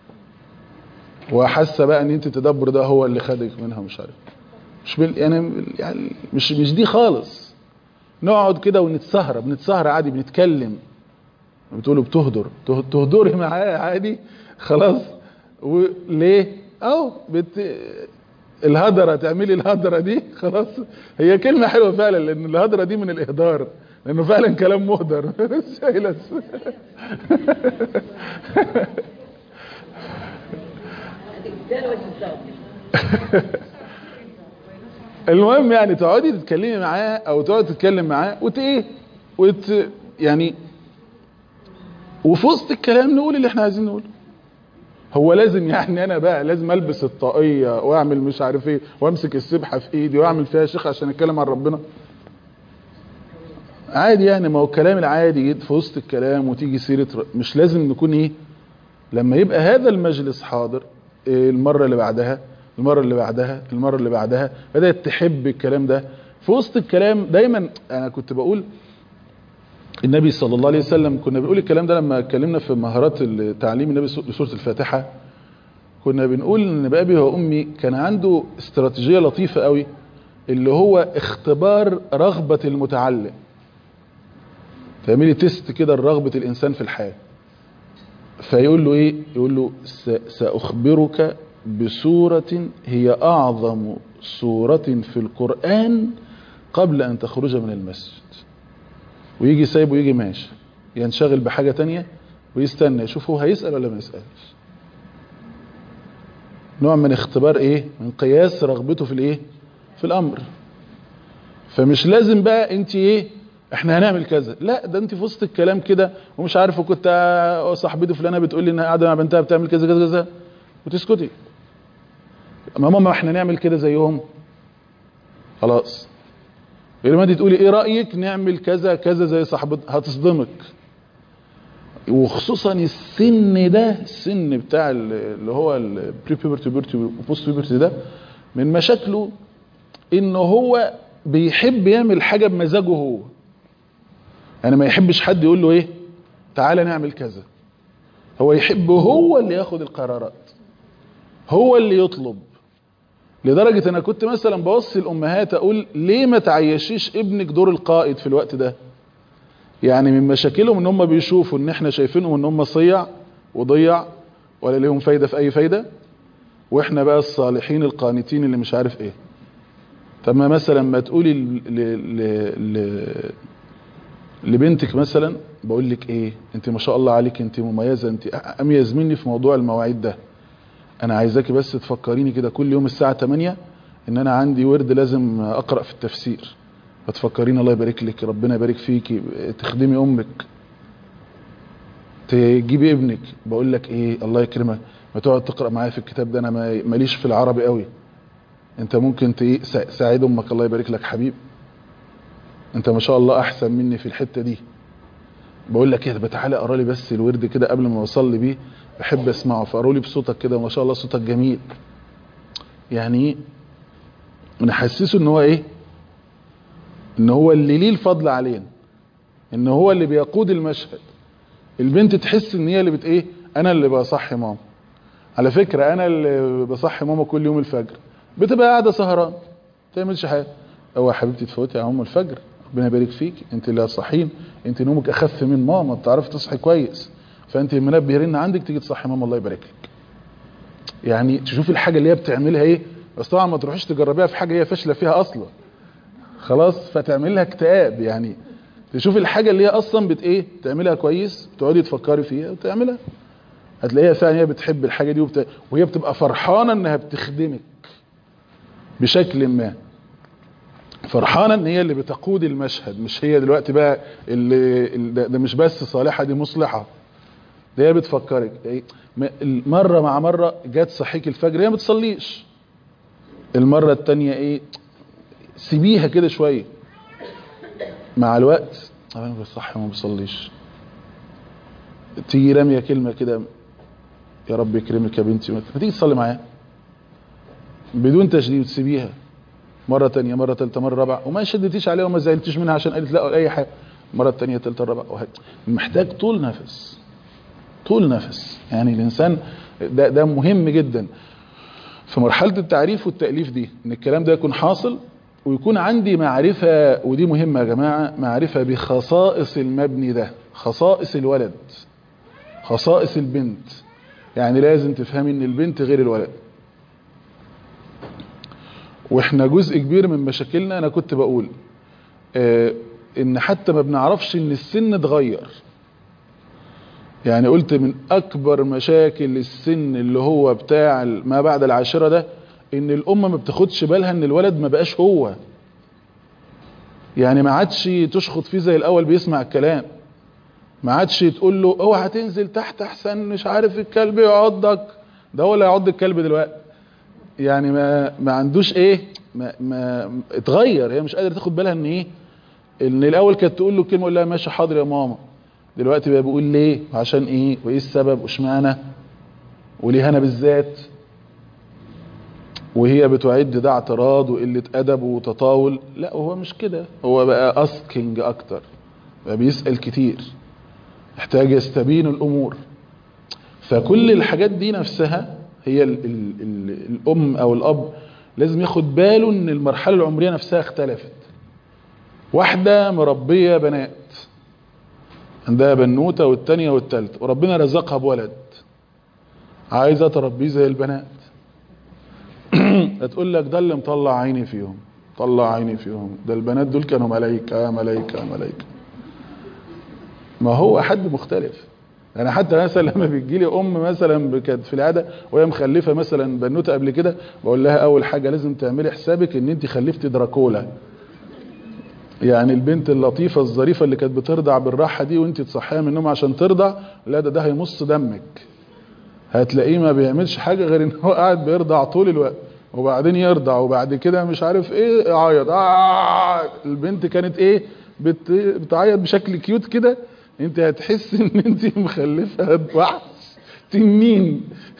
وحاسه بقى ان انت التدبر ده هو اللي خدك منها مش عارف مش بال... يعني يعني مش مش دي خالص نقعد كده ونتسهر بنتسهر عادي بنتكلم بتقولوا بتهدر ته- تهدري معايا عادي خلاص وليه اهو بت... الهدرة تعملي الهدرة دي خلاص هي كلمة حلوة فعلا لان الهدرة دي من الاهدار لانه فعلا كلام مهدر سايلس المهم يعني تقعدي تتكلمي معاه او تقعد تتكلم معاه وت ايه وت يعني وفي وسط الكلام نقول اللي احنا عايزين نقوله هو لازم يعني انا بقى لازم البس الطاقيه واعمل مش عارف ايه وامسك السبحه في ايدي واعمل فيها شيخ عشان اتكلم عن ربنا عادي يعني ما هو الكلام العادي جد في وسط الكلام وتيجي سيره ر- مش لازم نكون ايه لما يبقى هذا المجلس حاضر إيه المره اللي بعدها المره اللي بعدها المره اللي بعدها بدات تحب الكلام ده في وسط الكلام دايما انا كنت بقول النبي صلى الله عليه وسلم كنا بنقول الكلام ده لما اتكلمنا في مهارات تعليم النبي لسوره الفاتحه كنا بنقول ان بابي وامي كان عنده استراتيجيه لطيفه قوي اللي هو اختبار رغبه المتعلم تعملي تيست كده لرغبه الانسان في الحياه فيقول له ايه يقول له ساخبرك بسوره هي اعظم سوره في القران قبل ان تخرج من المسجد ويجي سايب ويجي ماشي ينشغل بحاجة تانية ويستنى يشوف هو هيسأل ولا ما يسألش نوع من اختبار ايه من قياس رغبته في الايه في الامر فمش لازم بقى انت ايه احنا هنعمل كذا لا ده انت في وسط الكلام كده ومش عارف وكنت صاحبتي فلانه بتقول لي انها قاعده مع بنتها بتعمل كذا كذا كذا وتسكتي اما ماما احنا نعمل كده زيهم خلاص لما انت تقولي ايه رايك نعمل كذا كذا زي صاحبتك هتصدمك وخصوصا السن ده السن بتاع اللي هو البري بيبرتي بيرتي وبوست بيبرتي ده من مشاكله ان هو بيحب يعمل حاجه بمزاجه هو يعني ما يحبش حد يقول له ايه تعالى نعمل كذا هو يحب هو اللي ياخد القرارات هو اللي يطلب لدرجة انا كنت مثلا بوصي الامهات اقول ليه ما تعيشيش ابنك دور القائد في الوقت ده يعني من مشاكلهم ان هم بيشوفوا ان احنا شايفينهم ان هم صيع وضيع ولا ليهم فايدة في اي فايدة واحنا بقى الصالحين القانتين اللي مش عارف ايه طب ما مثلا ما تقولي ل... ل... ل... لبنتك مثلا بقول لك ايه انت ما شاء الله عليك انت مميزة انت اميز مني في موضوع المواعيد ده انا عايزاكي بس تفكريني كده كل يوم الساعة 8 ان انا عندي ورد لازم اقرأ في التفسير فتفكريني الله يبارك لك ربنا يبارك فيكي تخدمي امك تجيبي ابنك بقول لك ايه الله يكرمك ما تقعد تقرأ معايا في الكتاب ده انا ماليش في العربي قوي انت ممكن ت ساعد امك الله يبارك لك حبيب انت ما شاء الله احسن مني في الحتة دي بقول لك ايه تعالى اقرا لي بس الورد كده قبل ما اوصل بيه بحب اسمعه فقروا لي بصوتك كده ما شاء الله صوتك جميل يعني ايه نحسسه ان هو ايه ان هو اللي ليه الفضل علينا ان هو اللي بيقود المشهد البنت تحس ان هي اللي بت ايه انا اللي بصحي ماما على فكرة انا اللي بصحي ماما كل يوم الفجر بتبقى قاعدة سهران ما تعملش حاجة هو حبيبتي تفوتي يا ام الفجر ربنا يبارك فيك انت اللي هتصحين انت نومك اخف من ماما بتعرفي تصحي كويس فانت المنبه يرن عندك تيجي تصحي ماما الله يبارك لك يعني تشوفي الحاجه اللي هي بتعملها ايه بس طبعا ما تروحيش تجربيها في حاجه هي فاشله فيها اصلا خلاص فتعمل لها اكتئاب يعني تشوفي الحاجه اللي هي اصلا بت ايه تعملها كويس تقعدي تفكري فيها وتعملها هتلاقيها فعلا هي بتحب الحاجه دي وبت... وهي بتبقى فرحانه انها بتخدمك بشكل ما فرحانة ان هي اللي بتقود المشهد مش هي دلوقتي بقى اللي ده, ده مش بس صالحة دي مصلحة ده هي بتفكرك إيه؟ مرة مع مرة جت صحيك الفجر هي ما بتصليش المرة التانية ايه سيبيها كده شوية مع الوقت انا بصحي ما بصليش تيجي رامية كلمة كده يا رب يكرمك يا بنتي ما تيجي تصلي معايا بدون تشديد تسيبيها مرة تانية مرة تالتة مرة رابعة وما شدتيش عليها وما زعلتيش منها عشان قالت لا ولا اي حاجة مرة تانية تالتة رابعة وهي. محتاج طول نفس طول نفس يعني الانسان ده, ده مهم جدا في مرحلة التعريف والتأليف دي ان الكلام ده يكون حاصل ويكون عندي معرفة ودي مهمة يا جماعة معرفة بخصائص المبني ده خصائص الولد خصائص البنت يعني لازم تفهمي ان البنت غير الولد واحنا جزء كبير من مشاكلنا انا كنت بقول اه ان حتى ما بنعرفش ان السن اتغير يعني قلت من اكبر مشاكل السن اللي هو بتاع ما بعد العاشرة ده ان الام ما بتاخدش بالها ان الولد ما بقاش هو يعني ما عادش تشخط فيه زي الاول بيسمع الكلام ما عادش تقول له اوعى هتنزل تحت احسن مش عارف الكلب يعضك ده هو اللي هيعض الكلب دلوقتي يعني ما ما عندوش ايه ما, ما اتغير هي مش قادره تاخد بالها ان ايه ان الاول كانت تقول له كلمه يقول لها ماشي حاضر يا ماما دلوقتي بقى بيقول ليه وعشان ايه وايه السبب واشمعنى وليه انا بالذات وهي بتعد ده اعتراض وقلة أدب وتطاول لا هو مش كده هو بقى أسكينج أكتر بقى بيسأل كتير يحتاج يستبين الأمور فكل الحاجات دي نفسها هي ال ال ال الأم أو الأب لازم ياخد باله ان المرحلة العمرية نفسها اختلفت واحدة مربية بنات عندها بنوتة والتانية والتالتة وربنا رزقها بولد عايزة تربيه زي البنات هتقول لك ده اللي مطلع عيني فيهم طلع عيني فيهم ده البنات دول كانوا ملايكة ملايكة ملايكة ما هو حد مختلف انا حتى مثلا لما بيجي لي ام مثلا كانت في العاده وهي مخلفه مثلا بنوته قبل كده بقول لها اول حاجه لازم تعملي حسابك ان انت خلفتي دراكولا يعني البنت اللطيفه الظريفه اللي كانت بترضع بالراحه دي وانت تصحيها من النوم عشان ترضع لا ده ده هيمص دمك هتلاقيه ما بيعملش حاجه غير ان هو قاعد بيرضع طول الوقت وبعدين يرضع وبعد كده مش عارف ايه يعيط آه البنت كانت ايه بت... بتعيط بشكل كيوت كده انت هتحس ان انت مخلفه وحش تنين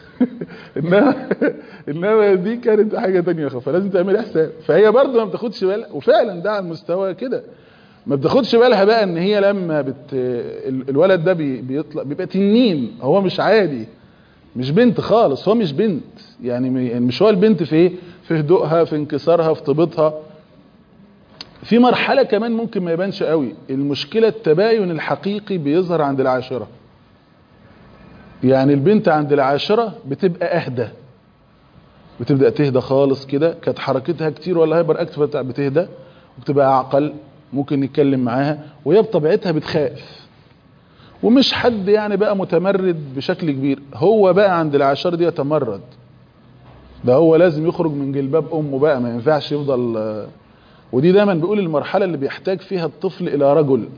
انما انما دي كانت حاجه تانية فلازم تعمل حساب فهي برضه ما بتاخدش بالها وفعلا ده على المستوى كده ما بتاخدش بالها بقى ان هي لما بت الولد ده بي... بيطلع بيبقى تنين هو مش عادي مش بنت خالص هو مش بنت يعني مش هو البنت في ايه في هدوءها في انكسارها في طيبتها في مرحلة كمان ممكن ما يبانش قوي المشكلة التباين الحقيقي بيظهر عند العاشرة يعني البنت عند العاشرة بتبقى اهدى بتبدأ تهدى خالص كده كانت حركتها كتير ولا هايبر اكتف بتهدى وبتبقى اعقل ممكن نتكلم معاها وهي بطبيعتها بتخاف ومش حد يعني بقى متمرد بشكل كبير هو بقى عند العاشرة دي يتمرد ده هو لازم يخرج من جلباب امه بقى ما ينفعش يفضل ودي دايما بيقول المرحلة اللي بيحتاج فيها الطفل الى رجل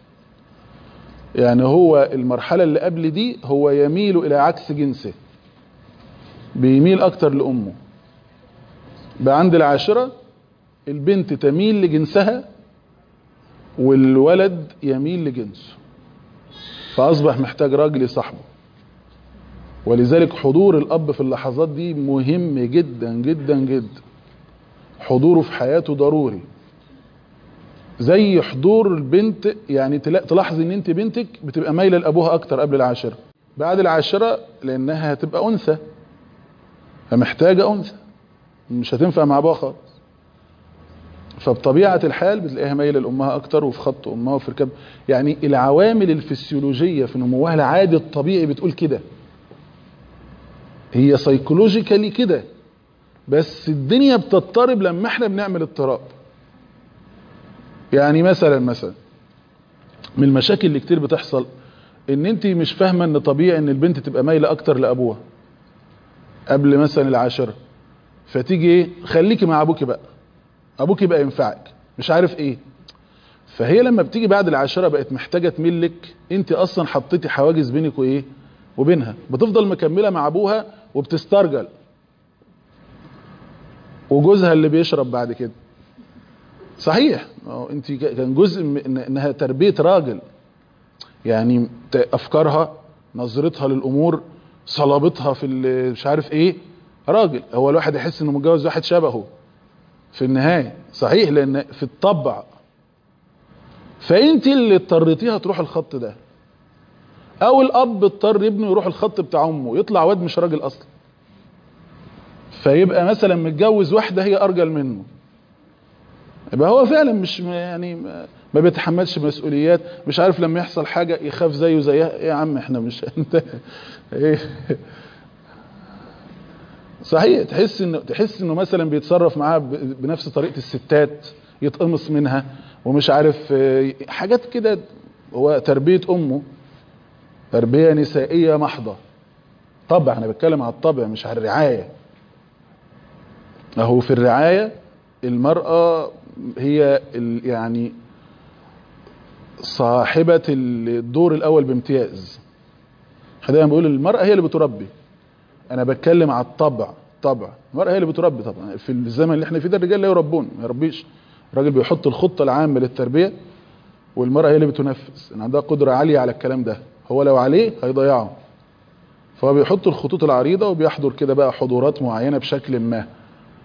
يعني هو المرحلة اللي قبل دي هو يميل الى عكس جنسه بيميل اكتر لامه بقى عند العاشرة البنت تميل لجنسها والولد يميل لجنسه فاصبح محتاج راجل يصاحبه ولذلك حضور الاب في اللحظات دي مهم جدا جدا جدا حضوره في حياته ضروري زي حضور البنت يعني تلاحظ ان انت بنتك بتبقى مايله لابوها اكتر قبل العاشره بعد العاشره لانها هتبقى انثى فمحتاجه انثى مش هتنفع مع ابوها خالص فبطبيعه الحال بتلاقيها مايله لامها اكتر وفي خط امها وفي ركاب يعني العوامل الفسيولوجيه في نموها العادي الطبيعي بتقول كده هي سيكولوجيكالي كده بس الدنيا بتضطرب لما احنا بنعمل اضطراب يعني مثلا مثلا من المشاكل اللي كتير بتحصل ان انت مش فاهمه ان طبيعي ان البنت تبقى مايله اكتر لابوها قبل مثلا العاشره فتيجي ايه خليكي مع ابوكي بقى ابوكي بقى ينفعك مش عارف ايه فهي لما بتيجي بعد العاشره بقت محتاجه تملك انت اصلا حطيتي حواجز بينك وايه وبينها بتفضل مكمله مع ابوها وبتسترجل وجوزها اللي بيشرب بعد كده صحيح انت كان جزء من انها تربيه راجل يعني افكارها نظرتها للامور صلابتها في مش عارف ايه راجل هو الواحد يحس انه متجوز واحد شبهه في النهايه صحيح لان في الطبع فانت اللي اضطريتيها تروح الخط ده او الاب اضطر ابنه يروح الخط بتاع امه يطلع واد مش راجل اصلا فيبقى مثلا متجوز واحده هي ارجل منه يبقى هو فعلا مش يعني ما بيتحملش مسؤوليات مش عارف لما يحصل حاجه يخاف زيه زيها ايه يا عم احنا مش انت ايه صحيح تحس انه تحس انه مثلا بيتصرف معاها بنفس طريقه الستات يتقمص منها ومش عارف حاجات كده هو تربيه امه تربيه نسائيه محضه طبع انا بتكلم على الطبع مش على الرعايه اهو في الرعايه المراه هي يعني صاحبه الدور الاول بامتياز دايما بقول المراه هي اللي بتربي انا بتكلم على الطبع طبع المراه هي اللي بتربي طبعا في الزمن اللي احنا فيه ده الرجال لا يربون ما يربيش الراجل بيحط الخطه العامه للتربيه والمراه هي اللي بتنفذ ان عندها قدره عاليه على الكلام ده هو لو عليه هيضيعه فهو بيحط الخطوط العريضه وبيحضر كده بقى حضورات معينه بشكل ما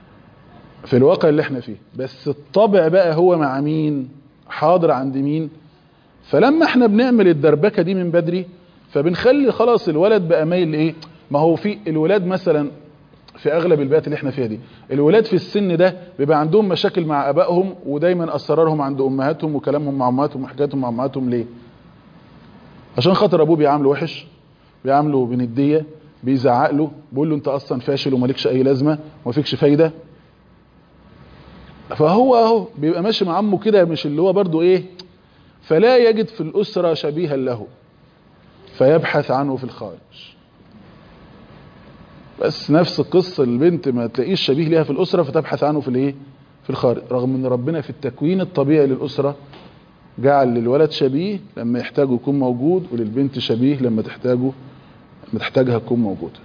في الواقع اللي احنا فيه بس الطبع بقى هو مع مين حاضر عند مين فلما احنا بنعمل الدربكه دي من بدري فبنخلي خلاص الولد بقى مايل لايه ما هو في الولاد مثلا في اغلب البيئات اللي احنا فيها دي الولاد في السن ده بيبقى عندهم مشاكل مع ابائهم ودايما اسرارهم عند امهاتهم وكلامهم مع امهاتهم وحكاياتهم مع امهاتهم ليه عشان خاطر ابوه بيعامله وحش بيعامله بنديه بيزعق له بيقول له انت اصلا فاشل ومالكش اي لازمه وما فيكش فايده فهو اهو بيبقى ماشي مع عمه كده مش اللي هو برضو ايه فلا يجد في الاسره شبيها له فيبحث عنه في الخارج بس نفس القصه البنت ما تلاقيش شبيه ليها في الاسره فتبحث عنه في الايه في الخارج رغم ان ربنا في التكوين الطبيعي للاسره جعل للولد شبيه لما يحتاجه يكون موجود وللبنت شبيه لما تحتاجه لما تحتاجها تكون موجوده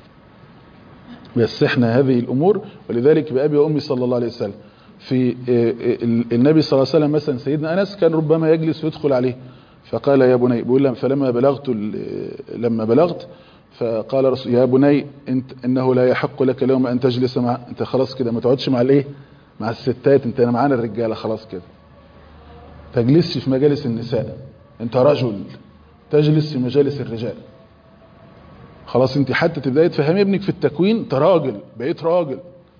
بس احنا هذه الامور ولذلك بابي وامي صلى الله عليه وسلم في النبي صلى الله عليه وسلم مثلا سيدنا انس كان ربما يجلس ويدخل عليه فقال يا بني بيقول فلما بلغت لما بلغت فقال رسول يا بني انت انه لا يحق لك اليوم ان تجلس مع انت خلاص كده ما تقعدش مع الايه مع الستات انت معانا الرجاله خلاص كده تجلسش في مجالس النساء انت رجل تجلس في مجالس الرجال خلاص انت حتى تبداي تفهمي ابنك في التكوين انت راجل بقيت راجل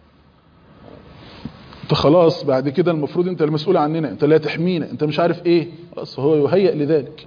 انت خلاص بعد كده المفروض انت المسؤول عننا انت اللي هتحمينا انت مش عارف ايه خلاص هو يهيئ لذلك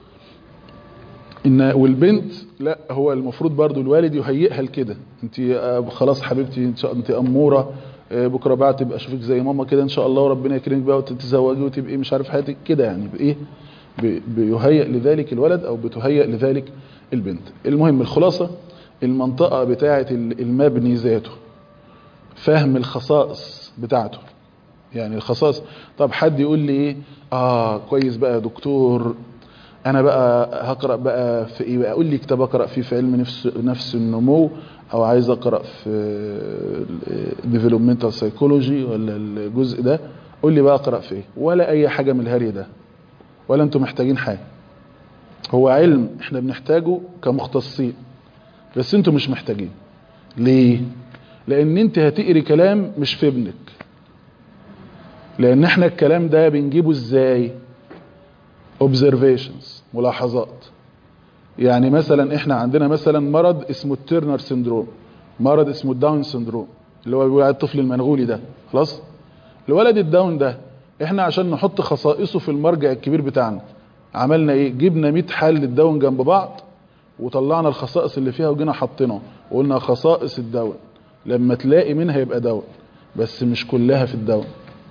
ان والبنت لا هو المفروض برضو الوالد يهيئها لكده انت خلاص حبيبتي ان شاء انت اموره بكره بعد تبقى اشوفك زي ماما كده ان شاء الله وربنا يكرمك بقى وتتزوجي وتبقي مش عارف حياتك كده يعني بايه بيهيئ لذلك الولد او بتهيئ لذلك البنت المهم الخلاصه المنطقه بتاعه المبني ذاته فهم الخصائص بتاعته يعني الخصائص طب حد يقول لي ايه اه كويس بقى يا دكتور انا بقى هقرا بقى في ايه بقى اقول لي كتاب اقرا فيه في علم نفس نفس النمو او عايز اقرا في ديفلوبمنتال سايكولوجي ولا الجزء ده قول لي بقى اقرا في ايه ولا اي حاجه من الهري ده ولا انتم محتاجين حاجه هو علم احنا بنحتاجه كمختصين بس انتم مش محتاجين ليه لان انت هتقري كلام مش في ابنك لان احنا الكلام ده بنجيبه ازاي observations ملاحظات يعني مثلا احنا عندنا مثلا مرض اسمه التيرنر سندروم مرض اسمه الداون سندروم اللي هو بيقول على الطفل المنغولي ده خلاص الولد الداون ده احنا عشان نحط خصائصه في المرجع الكبير بتاعنا عملنا ايه جبنا 100 حال للداون جنب بعض وطلعنا الخصائص اللي فيها وجينا حطيناها وقلنا خصائص الداون لما تلاقي منها يبقى داون بس مش كلها في الداون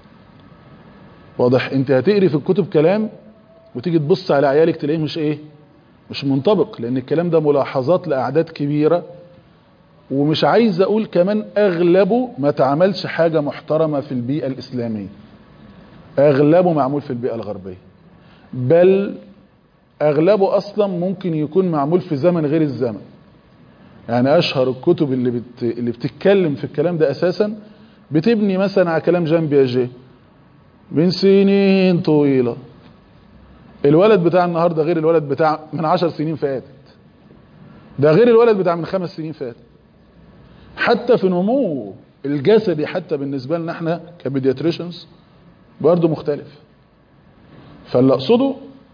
واضح انت هتقري في الكتب كلام وتيجي تبص على عيالك تلاقيه مش ايه مش منطبق لان الكلام ده ملاحظات لاعداد كبيره ومش عايز اقول كمان اغلبه ما تعملش حاجه محترمه في البيئه الاسلاميه اغلبه معمول في البيئه الغربيه بل اغلبه اصلا ممكن يكون معمول في زمن غير الزمن يعني اشهر الكتب اللي بت... اللي بتتكلم في الكلام ده اساسا بتبني مثلا على كلام جان بياجيه من سنين طويله الولد بتاع النهارده غير الولد بتاع من عشر سنين فاتت ده غير الولد بتاع من خمس سنين فاتت حتى في نموه الجسدي حتى بالنسبه لنا احنا كبيدياتريشنز برضه مختلف فاللي اقصده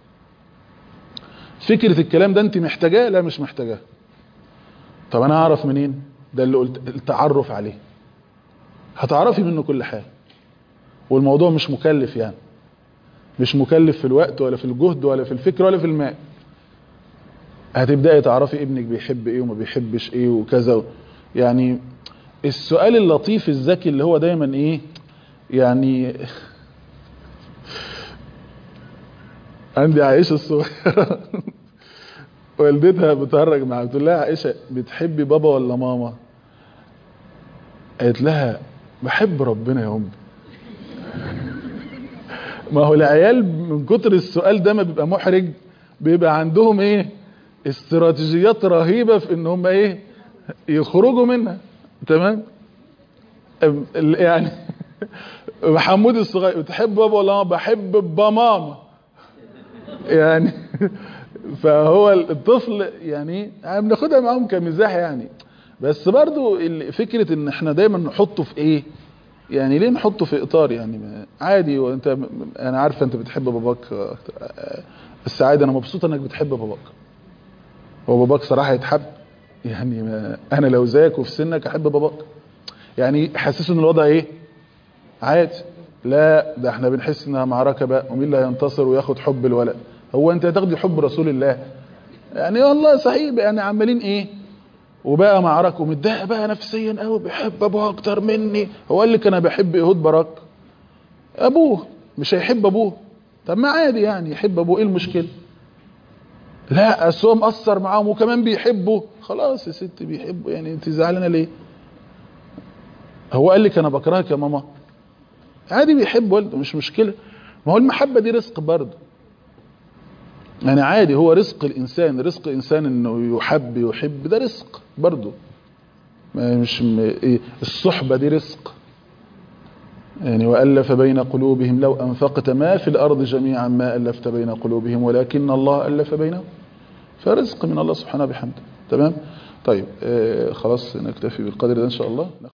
فكره الكلام ده انت محتاجاه لا مش محتاجاه طب انا اعرف منين ده اللي قلت التعرف عليه هتعرفي منه كل حاجه والموضوع مش مكلف يعني مش مكلف في الوقت ولا في الجهد ولا في الفكر ولا في المال هتبداي تعرفي ابنك بيحب ايه وما بيحبش ايه وكذا يعني السؤال اللطيف الذكي اللي هو دايما ايه يعني عندي عائشه الصغيره والدتها بتهرج معاها بتقول لها عائشه بتحبي بابا ولا ماما قالت لها بحب ربنا يا امي ما هو العيال من كتر السؤال ده ما بيبقى محرج بيبقى عندهم ايه استراتيجيات رهيبة في ان هم ايه يخرجوا منها تمام يعني محمود الصغير بتحب بابا ولا ماما بحب بابا ماما يعني فهو الطفل يعني بناخدها معاهم كمزاح يعني بس برضو فكرة ان احنا دايما نحطه في ايه يعني ليه نحطه في اطار يعني ما- عادي وانت م- م- انا عارفه انت بتحب باباك أكتر. آه، بس عادي انا مبسوط انك بتحب باباك هو باباك صراحه يتحب يعني ما انا لو زيك وفي سنك احب باباك يعني حسسوا ان الوضع ايه عادي لا ده احنا بنحس انها معركه بقى ومين اللي هينتصر وياخد حب الولد هو انت هتاخدي حب رسول الله يعني والله صحيح يعني عمالين ايه وبقى معركه ومتضايق بقى نفسيا قوي بيحب ابوه اكتر مني هو قال لك انا بحب ايهود براك ابوه مش هيحب ابوه طب ما عادي يعني يحب ابوه ايه المشكله لا اصل هو مقصر معاهم وكمان بيحبه خلاص يا ست بيحبه يعني انت زعلانه ليه هو قال لك انا بكرهك يا ماما عادي بيحب والده مش مشكله ما هو المحبه دي رزق برضه يعني عادي هو رزق الانسان رزق الانسان انه يحب يحب ده رزق برضه ما مش م- إيه، الصحبه دي رزق يعني والف بين قلوبهم لو انفقت ما في الارض جميعا ما الفت بين قلوبهم ولكن الله الف بينهم فرزق من الله سبحانه بحمده تمام طيب آه خلاص نكتفي بالقدر ده ان شاء الله